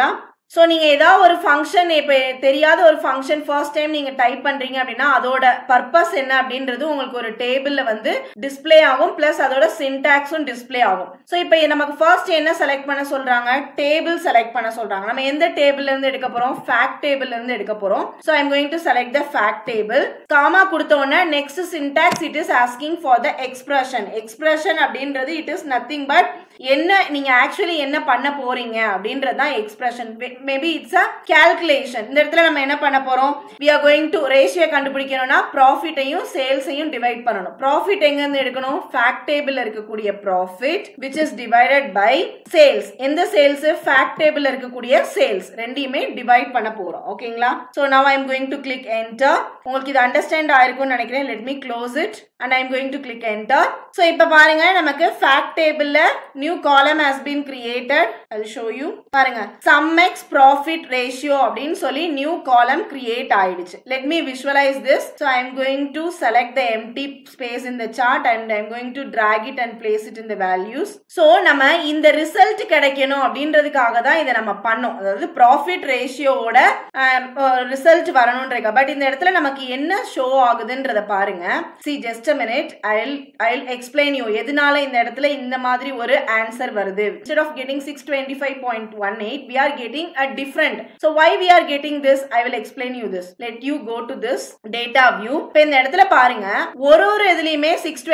ஸோ நீங்கள் ஏதாவது ஒரு ஃபங்க்ஷன் இப்போ தெரியாத ஒரு ஃபங்க்ஷன் ஃபர்ஸ்ட் டைம் நீங்கள் டைப் பண்ணுறீங்க அப்படின்னா அதோட பர்பஸ் என்ன அப்படின்றது உங்களுக்கு ஒரு டேபிளில் வந்து டிஸ்பிளே ஆகும் ப்ளஸ் அதோட சின்டாக்ஸும் டிஸ்பிளே ஆகும் ஸோ இப்போ நமக்கு ஃபர்ஸ்ட் என்ன செலக்ட் பண்ண சொல்கிறாங்க டேபிள் செலக்ட் பண்ண சொல்கிறாங்க நம்ம எந்த டேபிள்லேருந்து எடுக்க போகிறோம் ஃபேக்ட் டேபிள்லேருந்து எடுக்க போகிறோம் so I'm going to select the fact table comma கொடுத்த உடனே next syntax it is asking for the expression expression அப்படின்றது இட் இஸ் நத்திங் பட் என்ன நீங்க ஆக்சுவலி என்ன பண்ண போறீங்க அப்படின்றது தான் expression maybe it's a calculation இந்த இடத்துல நம்ம என்ன பண்ண போறோம் we are going to ratio கண்டுபிடிக்கணும்னா ப்ராஃபிட்டையும் சேல்ஸையும் டிவைட் பண்ணணும் ப்ராஃபிட் எங்க இருந்து எடுக்கணும் ஃபேக்ட் டேபிள் இருக்கக்கூடிய profit which is divided by sales எந்த சேல்ஸ் ஃபேக்ட் டேபிள் இருக்கக்கூடிய சேல்ஸ் ரெண்டையுமே டிவைட் பண்ண போறோம் ஓகேங்களா so now I'm going to click enter உங்களுக்கு இது அண்டர்ஸ்டாண்ட் ஆயிருக்கும்னு நினைக்கிறேன் let me close it and I'm going to click enter so இப்போ பாருங்க நமக்கு ஃபேக்ட் டேபிள்ல new column has been created I show you பாருங்க சம் எக்ஸ் ப்ராஃபிட் ரேஷியோ அப்படின்னு சொல்லி நியூ காலம் கிரியேட் ஆயிடுச்சு let me visualize this so I am going to select the empty space in the chart and I am going to drag it and place it in the values so நம்ம இந்த ரிசல்ட் கிடைக்கணும் அப்படின்றதுக்காக தான் இதை நம்ம பண்ணோம் அதாவது ப்ராஃபிட் ரேஷியோவோட ரிசல்ட் வரணும்ன்றக்க பட் இந்த இடத்துல நமக்கு என்ன ஷோ ஆகுதுன்றத பாருங்க see just a minute I I explain you எதனால இந்த இடத்துல இந்த மாதிரி ஒரு ஆன்சர் வருது instead of getting 625.18 we are getting a different so why we are getting this i will explain you this let you go to this data view இப்போ இந்த இடத்துல பாருங்க ஒரு ஒரு இதுலயுமே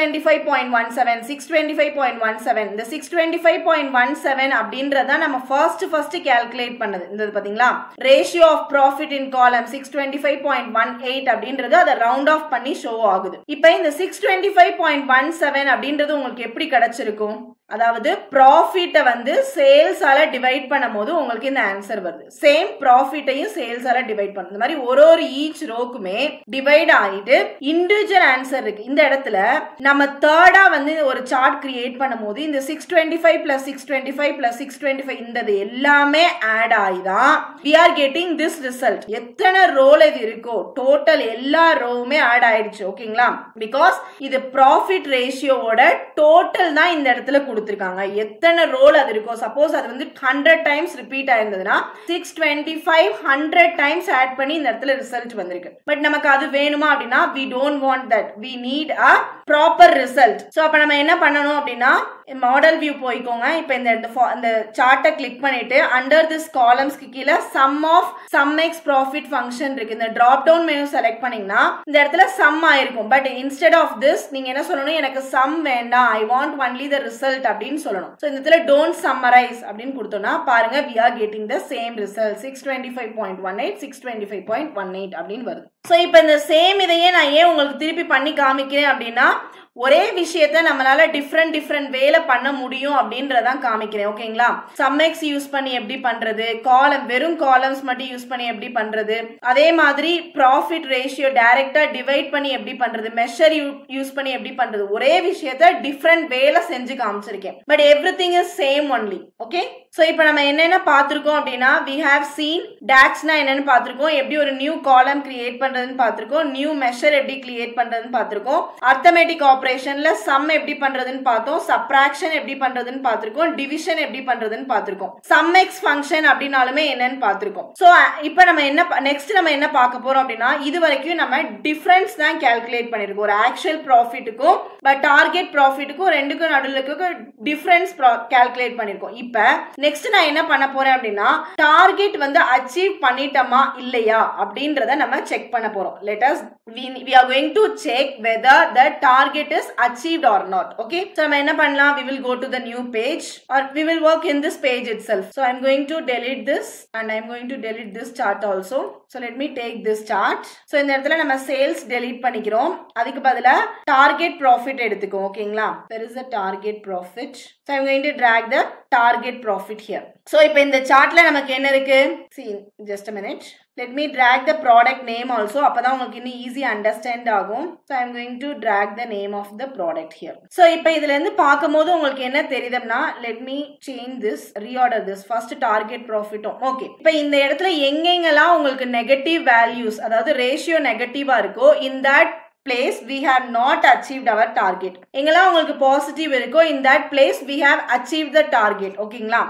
625.17 625.17 இந்த 625.17 அப்படின்றத நம்ம ஃபர்ஸ்ட் ஃபர்ஸ்ட் கால்குலேட் பண்ணது இந்த பாத்தீங்களா ரேஷியோ ஆஃப் ப்ராஃபிட் இன் காலம் 625.18 அப்படின்றது அதை ரவுண்ட் ஆஃப் பண்ணி ஷோ ஆகுது இப்போ இந்த 625.17 அப்படின்றது உங்களுக்கு எப்படி கிடைச்சிருக்கும் அதாவது ப்ராஃபிட்டை வந்து சேல்ஸால டிவைட் பண்ணும் போது உங்களுக்கு இந்த ஆன்சர் வருது சேம் ப்ராஃபிட்டையும் சேல்ஸால டிவைட் பண்ணும் இந்த மாதிரி ஒரு ஒரு ஈச் ரோக்குமே டிவைட் ஆகிட்டு இண்டிவிஜுவல் ஆன்சர் இருக்கு இந்த இடத்துல நம்ம தேர்டா வந்து ஒரு சார்ட் கிரியேட் பண்ணும் போது இந்த six twenty five plus six twenty five plus six twenty five இந்த எல்லாமே ஆட் ஆகி தான் we are getting this result எத்தனை ரோல் இது இருக்கோ டோட்டல் எல்லா ரோவுமே ஆட் ஆயிடுச்சு ஓகேங்களா பிகாஸ் இது ப்ராஃபிட் ரேஷியோவோட டோட்டல் தான் இந்த இடத்துல கொடுத்துருக்காங்க எத்தனை ரோல் அது இருக்கோ சப்போஸ் அது வந்து ஹண்ட்ரட் டைம்ஸ் ரிப்பீட் ஆயிருந்ததுன்னா six twenty five hundred times add பண்ணி இந்த இடத்துல ரிசல்ட் வந்திருக்கு பட் நமக்கு அது வேணுமா அப்படின்னா we don't want that we need a proper result so அப்போ நம்ம என்ன பண்ணணும் அப்படின்னா மாடல் வியூ போய்க்கோங்க இப்போ இந்த இந்த சார்ட்டை கிளிக் பண்ணிட்டு அண்டர் திஸ் காலம்ஸ்க்கு கீழே sum of sum x profit function இருக்கு இந்த டிராப் டவுன் மெனு செலக்ட் பண்ணீங்கன்னா இந்த இடத்துல சம் ஆயிருக்கும் பட் இன்ஸ்டெட் ஆஃப் திஸ் நீங்க என்ன சொல்லணும் எனக்கு சம் வேண்டாம் I want only the result அப்படின்னு சொல்லணும் ஸோ இந்த இடத்துல டோன்ட் சம்மரைஸ் அப்படின்னு கொடுத்தோம்னா பாருங்க we are getting the same result six twenty five point one eight six twenty five point one eight அப்படின்னு வருது ஸோ இப்போ இந்த சேம் இதையே நான் ஏன் உங்களுக்கு திருப்பி பண்ணி காமிக்கிறேன் அப்படின்னா ஒரே விஷயத்த நம்மளால டிஃப்ரெண்ட் டிஃப்ரெண்ட் வேல பண்ண முடியும் அப்படின்றதான் காமிக்கிறேன் ஓகேங்களா சம்எக்ஸ் யூஸ் பண்ணி எப்படி பண்றது காலம் வெறும் காலம்ஸ் மட்டும் யூஸ் பண்ணி எப்படி பண்றது அதே மாதிரி ப்ராஃபிட் ரேஷியோ டைரக்டா டிவைட் பண்ணி எப்படி பண்றது மெஷர் யூஸ் பண்ணி எப்படி பண்றது ஒரே விஷயத்த டிஃப்ரெண்ட் வேல செஞ்சு காமிச்சிருக்கேன் but everything is same only okay so இப்போ நம்ம என்னென்ன பார்த்துருக்கோம் அப்படின்னா வி ஹாவ் சீன் டேக்ஸ்னா என்னன்னு பார்த்துருக்கோம் எப்படி ஒரு நியூ காலம் கிரியேட் பண்றதுன்னு பார்த்துருக்கோம் நியூ மெஷர் எப்படி கிரியேட் பண்றதுன்னு பார்த்துருக்கோம் அர்த்தமேட்டிக் ஆப்ரேஷன்ல சம் எப்படி பண்றதுன்னு பார்த்தோம் சப்ராக்ஷன் எப்படி பண்றதுன்னு பார்த்துருக்கோம் டிவிஷன் எப்படி பண்றதுன்னு பார்த்துருக்கோம் சம் எக்ஸ் ஃபங்க்ஷன் அப்படின்னாலுமே என்னன்னு பார்த்துருக்கோம் ஸோ இப்போ நம்ம என்ன நெக்ஸ்ட் நம்ம என்ன பார்க்க போறோம் அப்படின்னா இது வரைக்கும் நம்ம டிஃபரன்ஸ் தான் கால்குலேட் பண்ணிருக்கோம் ஒரு ஆக்சுவல் ப்ராஃபிட்டுக்கும் பட் டார்கெட் ப்ராஃபிட்டுக்கும் ரெண்டுக்கும் நடுவில் இருக்க டிஃபரன்ஸ் கால்குலேட் பண்ணிருக்கோம் இப்போ நெக்ஸ்ட் நான் என்ன பண்ண போறேன் அப்படின்னா டார்கெட் வந்து அச்சீவ் பண்ணிட்டோமா இல்லையா அப்படின்றத நம்ம செக் பண்ண போறோம் let us we are going to check whether the target is achieved or not okay so நம்ம என்ன பண்ணலாம் we will go to the new page or we will work in this page itself so i'm going to delete this and i'm going to delete this chart also so let me take this chart so இந்த இடத்துல நம்ம sales delete பண்ணிக்கிறோம் அதுக்கு பதிலா target profit எடுத்துக்கோம் ஓகேங்களா there is a target profit so i'm going to drag the target profit here so இப்போ இந்த சார்ட்ல நமக்கு என்ன இருக்கு see just a minute let me drag the product name also அப்பதான் உங்களுக்கு இன்னும் ஈஸி அண்டர்ஸ்டாண்ட் ஆகும் so I'm going to drag the name of the product here so இப்போ இதுல இருந்து பார்க்கும்போது உங்களுக்கு என்ன தெரியுதுன்னா let me change this reorder this first target ப்ராஃபிட்டும் ஓகே இப்போ இந்த இடத்துல எங்கெங்கெல்லாம் உங்களுக்கு நெகட்டிவ் வேல்யூஸ் அதாவது ரேஷியோ நெகட்டிவா இருக்கோ in that place we have not achieved our target எங்கெல்லாம் உங்களுக்கு பாசிட்டிவ் இருக்கோ in that place we have achieved the target ஓகேங்களா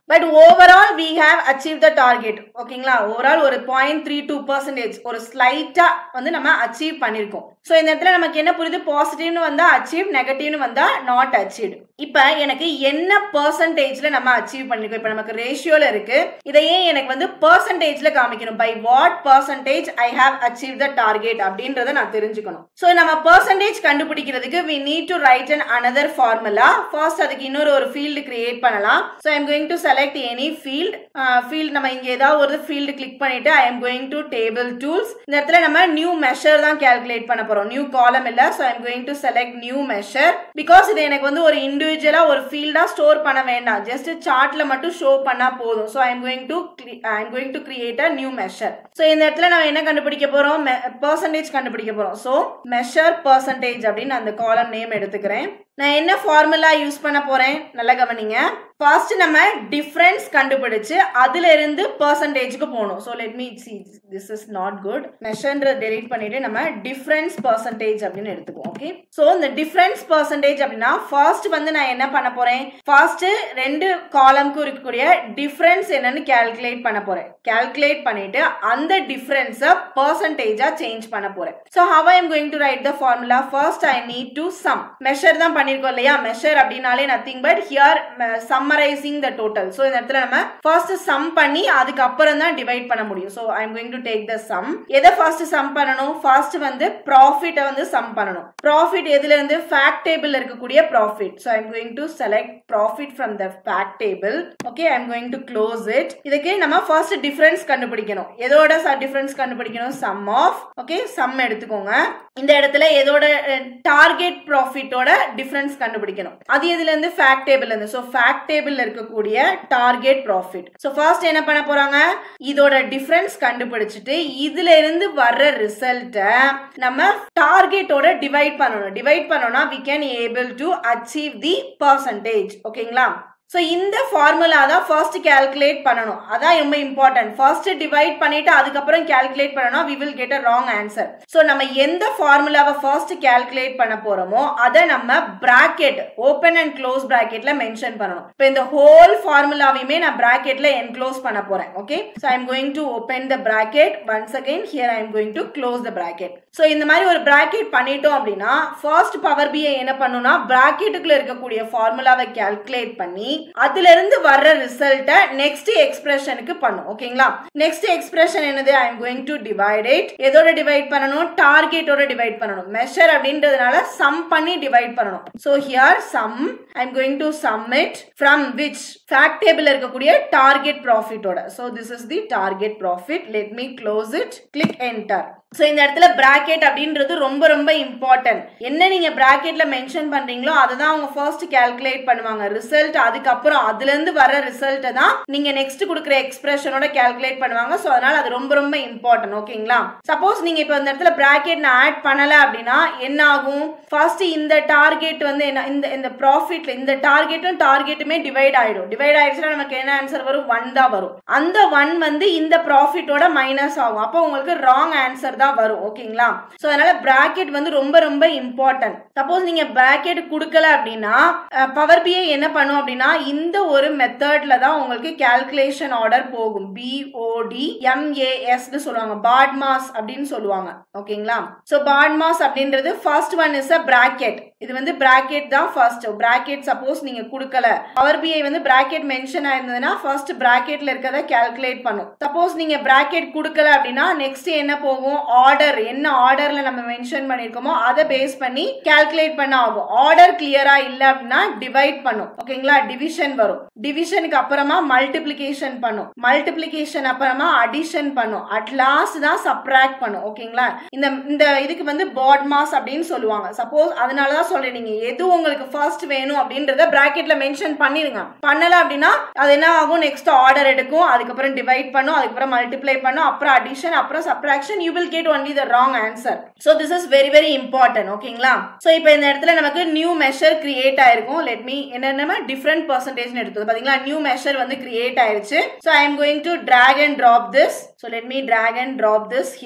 but overall we have achieve the target ஓகேங்களா ஓவரால் ஒரு பாயிண்ட் த்ரீ டூ பர்சன்டேஜ் ஒரு ஸ்லைட்டா வந்து நம்ம அச்சீவ் பண்ணிருக்கோம் ஸோ இந்த இடத்துல நமக்கு என்ன புரியுது பாசிட்டிவ்னு வந்தா அச்சீவ் நெகட்டிவ்னு வந்தா நாட் அச்சீவ்டு இப்போ எனக்கு என்ன பர்சன்டேஜ்ல நம்ம அச்சீவ் பண்ணிருக்கோம் இப்போ நமக்கு ரேஷியோல இருக்கு இதையே எனக்கு வந்து பர்சன்டேஜ்ல காமிக்கணும் by what percentage I have achieve the target அப்படின்றத நான் தெரிஞ்சுக்கணும் ஸோ நம்ம பர்சன்டேஜ் கண்டுபிடிக்கிறதுக்கு we need to write an another formula first அதுக்கு இன்னொரு ஒரு ஃபீல்டு கிரியேட் பண்ணலாம் so I'm going to select any field field நம்ம இங்க ஏதாவது ஒரு ஃபீல்டு கிளிக் பண்ணிட்டு I am going to table tools இந்த இடத்துல நம்ம நியூ மெஷர் தான் கால்குலேட் பண்ண போறோம் நியூ காலம் இல்ல so I'm going to select new measure because இது எனக்கு வந்து ஒரு இண்டிவிஜுவலா ஒரு ஃபீல்டா ஸ்டோர் பண்ண வேண்டாம் ஜஸ்ட் சார்ட்ல மட்டும் ஷோ பண்ணா போதும் so I'm going to I'm going to create a new measure so இந்த இடத்துல நம்ம என்ன கண்டுபிடிக்க போறோம் பர்சன்டேஜ் கண்டுபிடிக்க போறோம் ஸோ மெஷர் பர்சன்டேஜ் அப்படின்னு அந்த காலம் நேம் எடுத்துக்கிறேன் நான் என்ன ஃபார்முலா யூஸ் பண்ண போறேன் நல்லா கவனிங்க ஃபர்ஸ்ட் நம்ம டிஃபரன்ஸ் கண்டுபிடிச்சு அதுல இருந்து பர்சன்டேஜ்க்கு போகணும் so let me see this is not good மெஷர்ன்ற டெலீட் பண்ணிட்டு நம்ம டிஃபரன்ஸ் பர்சன்டேஜ் அப்படின்னு எடுத்துக்குவோம் ஓகே ஸோ இந்த டிஃபரன்ஸ் பர்சன்டேஜ் அப்படின்னா ஃபர்ஸ்ட் வந்து நான் என்ன பண்ண போறேன் ஃபர்ஸ்ட் ரெண்டு காலம்க்கு இருக்கக்கூடிய டிஃபரன்ஸ் என்னன்னு கால்குலேட் பண்ண போறேன் கால்குலேட் பண்ணிட்டு அந்த டிஃபரன்ஸை பர்சன்டேஜா சேஞ்ச் பண்ண போறேன் so how I am going to write the formula first I need to sum measure தான் பண்ணிருக்கோம் இல்லையா மெஷர் அப்படின்னாலே nothing but here summarizing the total so இந்த இடத்துல நம்ம ஃபர்ஸ்ட் சம் பண்ணி அதுக்கப்புறம் தான் டிவைட் பண்ண முடியும் so I am going to take the sum எதை ஃபர்ஸ்ட் சம் பண்ணணும் ஃபர்ஸ்ட் வந்து ப்ராஃபிட்டை வந்து சம் பண்ணணும் ப்ராஃபிட் எதுல இருந்து ஃபேக்ட் டேபிள் இருக்கக்கூடிய profit so I am going to select profit from the fact table okay I am going to close it இதுக்கு நம்ம ஃபர்ஸ்ட் டிஃபரன்ஸ் கண்டுபிடிக்கணும் எதோட டிஃபரன்ஸ் கண்டுபிடிக்கணும் சம் ஆஃப் ஓகே சம் எடுத்துக்கோங்க இந்த இடத்துல எதோட டார்கெட் ப்ராஃபிட்டோட டிஃபரன்ஸ் கண்டுபிடிக்கணும் அது எதுல இருந்து ஃபேக்ட் டேபிள் இருந்து ஸோ ஃபேக்ட் டேபிள் இருக்கக்கூடிய டார்கெட் ப்ராஃபிட் ஸோ ஃபர்ஸ்ட் என்ன பண்ண போறாங்க இதோட டிஃபரன்ஸ் கண்டுபிடிச்சிட்டு இதுல இருந்து வர்ற ரிசல்ட்டை நம்ம டார்கெட்டோட டிவைட் பண்ணணும் டிவைட் பண்ணோம்னா we can able to achieve the percentage ஓகேங்களா ஸோ இந்த ஃபார்முலா தான் ஃபர்ஸ்ட் கேல்குலேட் பண்ணணும் அதான் ரொம்ப இம்பார்ட்டன்ட் ஃபர்ஸ்ட் டிவைட் பண்ணிட்டு அதுக்கப்புறம் கேல்குலேட் பண்ணணும் we will get a wrong answer so நம்ம எந்த ஃபார்முலாவை ஃபர்ஸ்ட் கேல்குலேட் பண்ண போறோமோ அதை நம்ம பிராக்கெட் ஓப்பன் அண்ட் க்ளோஸ் பிராக்கெட்ல மென்ஷன் பண்ணணும் இப்போ இந்த ஹோல் ஃபார்முலாவையுமே நான் பிராக்கெட்ல என்க்ளோஸ் பண்ண போறேன் okay so I'm going to open the bracket once again here I'm going to close the bracket so இந்த மாதிரி ஒரு பிராக்கெட் பண்ணிட்டோம் அப்படின்னா ஃபர்ஸ்ட் பவர் பிஐ என்ன பண்ணுனா பிராக்கெட்டுக்குள்ள இருக்கக்கூடிய ஃபார்முலாவை கேல்குலேட் பண்ணி அதுல இருந்து வர்ற ரிசல்ட்டை நெக்ஸ்ட் எக்ஸ்பிரஷனுக்கு பண்ணும் ஓகேங்களா நெக்ஸ்ட் எக்ஸ்பிரஷன் என்னது I am going to divide it எதோட டிவைட் பண்ணணும் டார்கெட்டோட டிவைட் பண்ணணும் மெஷர் அப்படின்றதுனால சம் பண்ணி டிவைட் பண்ணணும் so here sum I am going to sum it from which fact table இருக்கக்கூடிய டார்கெட் ப்ராஃபிட்டோட so this is the target profit let me close it click enter so இந்த இடத்துல பிராக்கெட் அப்படின்றது ரொம்ப ரொம்ப இம்பார்ட்டன்ட் என்ன நீங்க பிராக்கெட்ல மென்ஷன் பண்றீங்களோ அதை தான் அவங்க ஃபர்ஸ்ட் கால்குலேட் பண்ணுவாங்க ரிசல்ட் அதுக்கப்புறம் அதுல இருந்து வர ரிசல்ட்டை தான் நீங்க நெக்ஸ்ட் கொடுக்குற எக்ஸ்பிரஷனோட கால்குலேட் பண்ணுவாங்க ஸோ அதனால அது ரொம்ப ரொம்ப இம்பார்ட்டன்ட் ஓகேங்களா சப்போஸ் நீங்க இப்போ இந்த இடத்துல பிராக்கெட் நான் ஆட் பண்ணல அப்படின்னா என்ன ஆகும் ஃபர்ஸ்ட் இந்த டார்கெட் வந்து என்ன இந்த இந்த ப்ராஃபிட்ல இந்த டார்கெட்டும் டார்கெட்டுமே டிவைட் ஆயிடும் டிவைட் ஆயிடுச்சுன்னா நமக்கு என்ன ஆன்சர் வரும் ஒன் தான் வரும் அந்த ஒன் வந்து இந்த ப்ராஃபிட்டோட மைனஸ் ஆகும் அப்போ உங்களுக்கு ராங் ஆன்சர் தான் வரும் ஓகேங்களா ஸோ அதனால பிராக்கெட் வந்து ரொம்ப ரொம்ப இம்பார்ட்டன்ட் சப்போஸ் நீங்க பிராக்கெட் கொடுக்கல அப்படின்னா பவர் பிஐ என்ன பண்ணும் அப்படின்னா இந்த ஒரு மெத்தட்ல தான் உங்களுக்கு கால்குலேஷன் ஆர்டர் போகும் பிஓடி எம்ஏஎஸ்னு சொல்லுவாங்க பாட்மாஸ் அப்படின்னு சொல்லுவாங்க ஓகேங்களா ஸோ பாட்மாஸ் அப்படின்றது first one is a bracket இது வந்து பிராக்கெட் தான் ஃபர்ஸ்ட் பிராக்கெட் சப்போஸ் நீங்க கொடுக்கல பவர் பிஐ வந்து பிராக்கெட் மென்ஷன் ஆயிருந்ததுன்னா ஃபர்ஸ்ட் பிராக்கெட்ல இருக்கிறத கால்குலேட் பண்ணும் சப்போஸ் நீங்க பிராக்கெட் கொடுக்கல அப்படின்னா நெக்ஸ்ட் என்ன போகும் ஆர்டர் என்ன ஆர்டர்ல நம்ம மென்ஷன் பண்ணிருக்கோமோ அதை பேஸ் பண்ணி கால்குலேட் பண்ண ஆகும் ஆர்டர் கிளியரா இல்ல அப்படின்னா டிவைட் பண்ணும் ஓகேங்களா டிவிஷன் வரும் டிவிஷனுக்கு அப்புறமா மல்டிபிளிகேஷன் பண்ணும் மல்டிபிளிகேஷன் அப்புறமா அடிஷன் பண்ணும் அட் லாஸ்ட் தான் சப்ராக்ட் பண்ணும் ஓகேங்களா இந்த இந்த இதுக்கு வந்து பாட் மாஸ் அப்படின்னு சொல்லுவாங்க சப்போஸ் அதனாலதான் சொல்றேன் நீங்க எது உங்களுக்கு ஃபர்ஸ்ட் வேணும் அப்படின்றத பிராக்கெட்ல மென்ஷன் பண்ணிருங்க பண்ணல அப்படின்னா அது என்ன ஆகும் நெக்ஸ்ட் ஆர்டர் எடுக்கும் அதுக்கப்புறம் டிவைட் பண்ணும் அதுக்கப்புறம் மல்டிப்ளை பண்ணும் அப்புறம் அடிஷன் அப்புறம் subtraction you will get only the wrong answer so this is very very important ஓகேங்களா ஸோ இப்போ இந்த இடத்துல நமக்கு நியூ மெஷர் கிரியேட் ஆயிருக்கும் லெட் மீ என்னென்ன டிஃப்ரெண்ட் பர்சன்டேஜ் எடுத்தது பாத்தீங்களா நியூ மெஷர் வந்து கிரியேட் ஆயிருச்சு so I am going to drag and drop this so let me drag and drop this here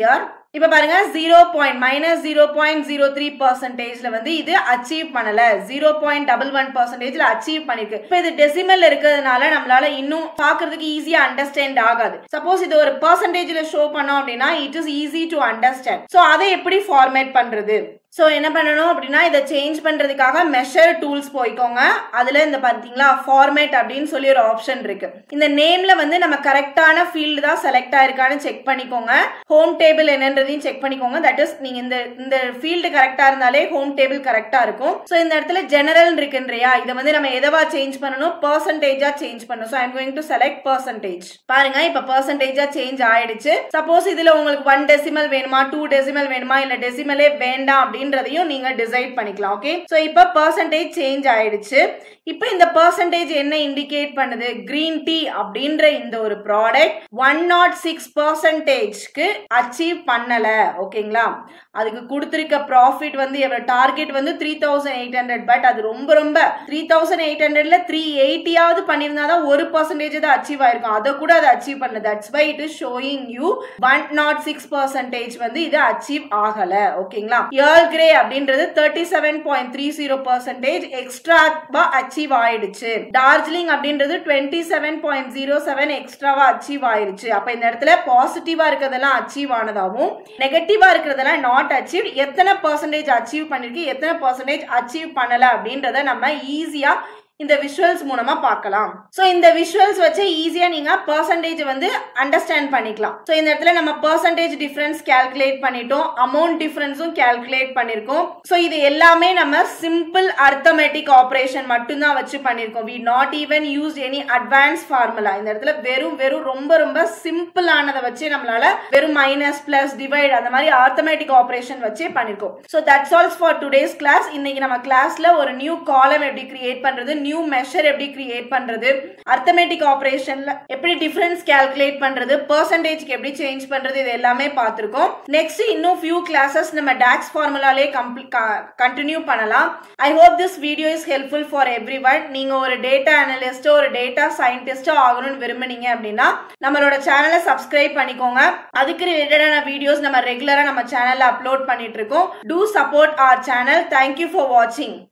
இப்ப பாருங்க zero point minus zero point zero three பர்சன்டேஜ்ல வந்து இது அச்சீவ் பண்ணல ஜீரோ பாயிண்ட் டபுள் ஒன் பர்சன்டேஜ்ல அச்சீவ் பண்ணிருக்கு இப்ப இது டெசிமல் இருக்கிறதுனால நம்மளால இன்னும் பாக்குறதுக்கு ஈஸியா அண்டர்ஸ்டாண்ட் ஆகாது சப்போஸ் இது ஒரு பர்சன்டேஜ்ல ஷோ பண்ணோம் அப்படின்னா it is easy to understand so அதை எப்படி ஃபார்மேட் பண்றது ஸோ என்ன பண்ணணும் அப்படின்னா இதை சேஞ்ச் பண்ணுறதுக்காக மெஷர் டூல்ஸ் போய்க்கோங்க அதில் இந்த பார்த்தீங்களா ஃபார்மேட் அப்படின்னு சொல்லி ஒரு ஆப்ஷன் இருக்கு இந்த நேம்ல வந்து நம்ம கரெக்டான ஃபீல்டு தான் செலக்ட் ஆயிருக்கான்னு செக் பண்ணிக்கோங்க ஹோம் டேபிள் என்னன்றதையும் செக் பண்ணிக்கோங்க தட் இஸ் நீங்க இந்த இந்த ஃபீல்டு கரெக்டா இருந்தாலே ஹோம் டேபிள் கரெக்டா இருக்கும் ஸோ இந்த இடத்துல ஜெனரல் இருக்குன்றியா இதை வந்து நம்ம எதவா சேஞ்ச் பண்ணணும் பர்சன்டேஜா சேஞ்ச் பண்ணணும் so I'm going to select percentage பாருங்க இப்போ பர்சன்டேஜா சேஞ்ச் ஆயிடுச்சு சப்போஸ் இதுல உங்களுக்கு ஒன் டெசிமல் வேணுமா டூ டெசிமல் வேணுமா இல்ல டெசிமலே வேண்டாம் அப்படின்றதையும் நீங்க டிசைட் பண்ணிக்கலாம் ஓகே ஸோ இப்போ பர்சன்டேஜ் சேஞ்ச் ஆயிடுச்சு இப்போ இந்த பர்சன்டேஜ் என்ன இண்டிகேட் பண்ணுது கிரீன் டீ அப்படின்ற இந்த ஒரு ப்ராடக்ட் ஒன் நாட் சிக்ஸ் பர்சன்டேஜ்க்கு அச்சீவ் பண்ணல ஓகேங்களா அதுக்கு கொடுத்துருக்க ப்ராஃபிட் வந்து எவ்வளவு டார்கெட் வந்து three thousand eight hundred but அது ரொம்ப ரொம்ப த்ரீ தௌசண்ட் எயிட் ஹண்ட்ரட்ல த்ரீ எயிட்டியாவது பண்ணியிருந்தா தான் ஒரு பர்சன்டேஜ் தான் அச்சீவ் ஆயிருக்கும் அதை கூட அதை அச்சீவ் பண்ணல that's why it is showing you one nought six percentage வந்து இது அச்சீவ் ஆகல ஓகேங்களா ஏர்ல் கிரே அப்படின்றது thirty seven point three zero percentage எக்ஸ்ட்ராவா அச்சீவ் ஆயிடுச்சு டார்ஜிலிங் அப்படின்றது twenty seven point zero seven எக்ஸ்ட்ராவா அச்சீவ் ஆயிருச்சு அப்ப இந்த இடத்துல பாசிட்டிவா இருக்கிறதெல்லாம் அச்சீவ் ஆனதாகவும் நெகட்டிவா இருக்கிறதெல்லாம் நாட் அச்சீவ் எத்தனை பர்சன்டேஜ் அச்சீவ் பண்ணிருக்கு எத்தனை பர்சன்டேஜ் அச்சீவ் பண்ணல அப்படின்றத நம்ம ஈஸியா இந்த விஷுவல்ஸ் மூலமா பார்க்கலாம் ஸோ இந்த விஷுவல்ஸ் வச்சு ஈஸியா நீங்க பர்சன்டேஜ் வந்து அண்டர்ஸ்டாண்ட் பண்ணிக்கலாம் ஸோ இந்த இடத்துல நம்ம பர்சன்டேஜ் டிஃபரன்ஸ் கால்குலேட் பண்ணிட்டோம் அமௌண்ட் டிஃபரன்ஸும் கால்குலேட் பண்ணிருக்கோம் ஸோ இது எல்லாமே நம்ம சிம்பிள் அர்த்தமெட்டிக் ஆப்ரேஷன் மட்டும்தான் வச்சு பண்ணிருக்கோம் we not even use any advance formula இந்த இடத்துல வெறும் வெறும் ரொம்ப ரொம்ப சிம்பிளானதை வச்சு நம்மளால வெறும் மைனஸ் பிளஸ் டிவைட் அந்த மாதிரி ஆர்த்தமெட்டிக் ஆப்ரேஷன் வச்சே பண்ணிருக்கோம் so that's all for today's class இன்னைக்கு நம்ம கிளாஸ்ல ஒரு நியூ காலம் எப்படி கிரியேட் பண்றது நியூ மெஷர் எப்படி கிரியேட் பண்றது அர்த்தமெட்டிக் ஆப்ரேஷன்ல எப்படி டிஃபரன்ஸ் கால்குலேட் பண்றது பர்சன்டேஜ்க்கு எப்படி சேஞ்ச் பண்றது இது எல்லாமே பார்த்திருக்கோம் நெக்ஸ்ட் இன்னும் ஃபியூ கிளாஸஸ் நம்ம டாக்ஸ் ஃபார்முலாலே கண்டினியூ பண்ணலாம் I hope this video is helpful for everyone நீங்க ஒரு டேட்டா அனலிஸ்டோ ஒரு டேட்டா சயின்டிஸ்டோ ஆகணும்னு விரும்புனீங்க அப்படின்னா நம்மளோட சேனலை சப்ஸ்கிரைப் பண்ணிக்கோங்க அதுக்கு ரிலேட்டடான வீடியோஸ் நம்ம ரெகுலரா நம்ம சேனல்ல அப்லோட் பண்ணிட்டு இருக்கோம் to support our channel thank you for வாட்சிங்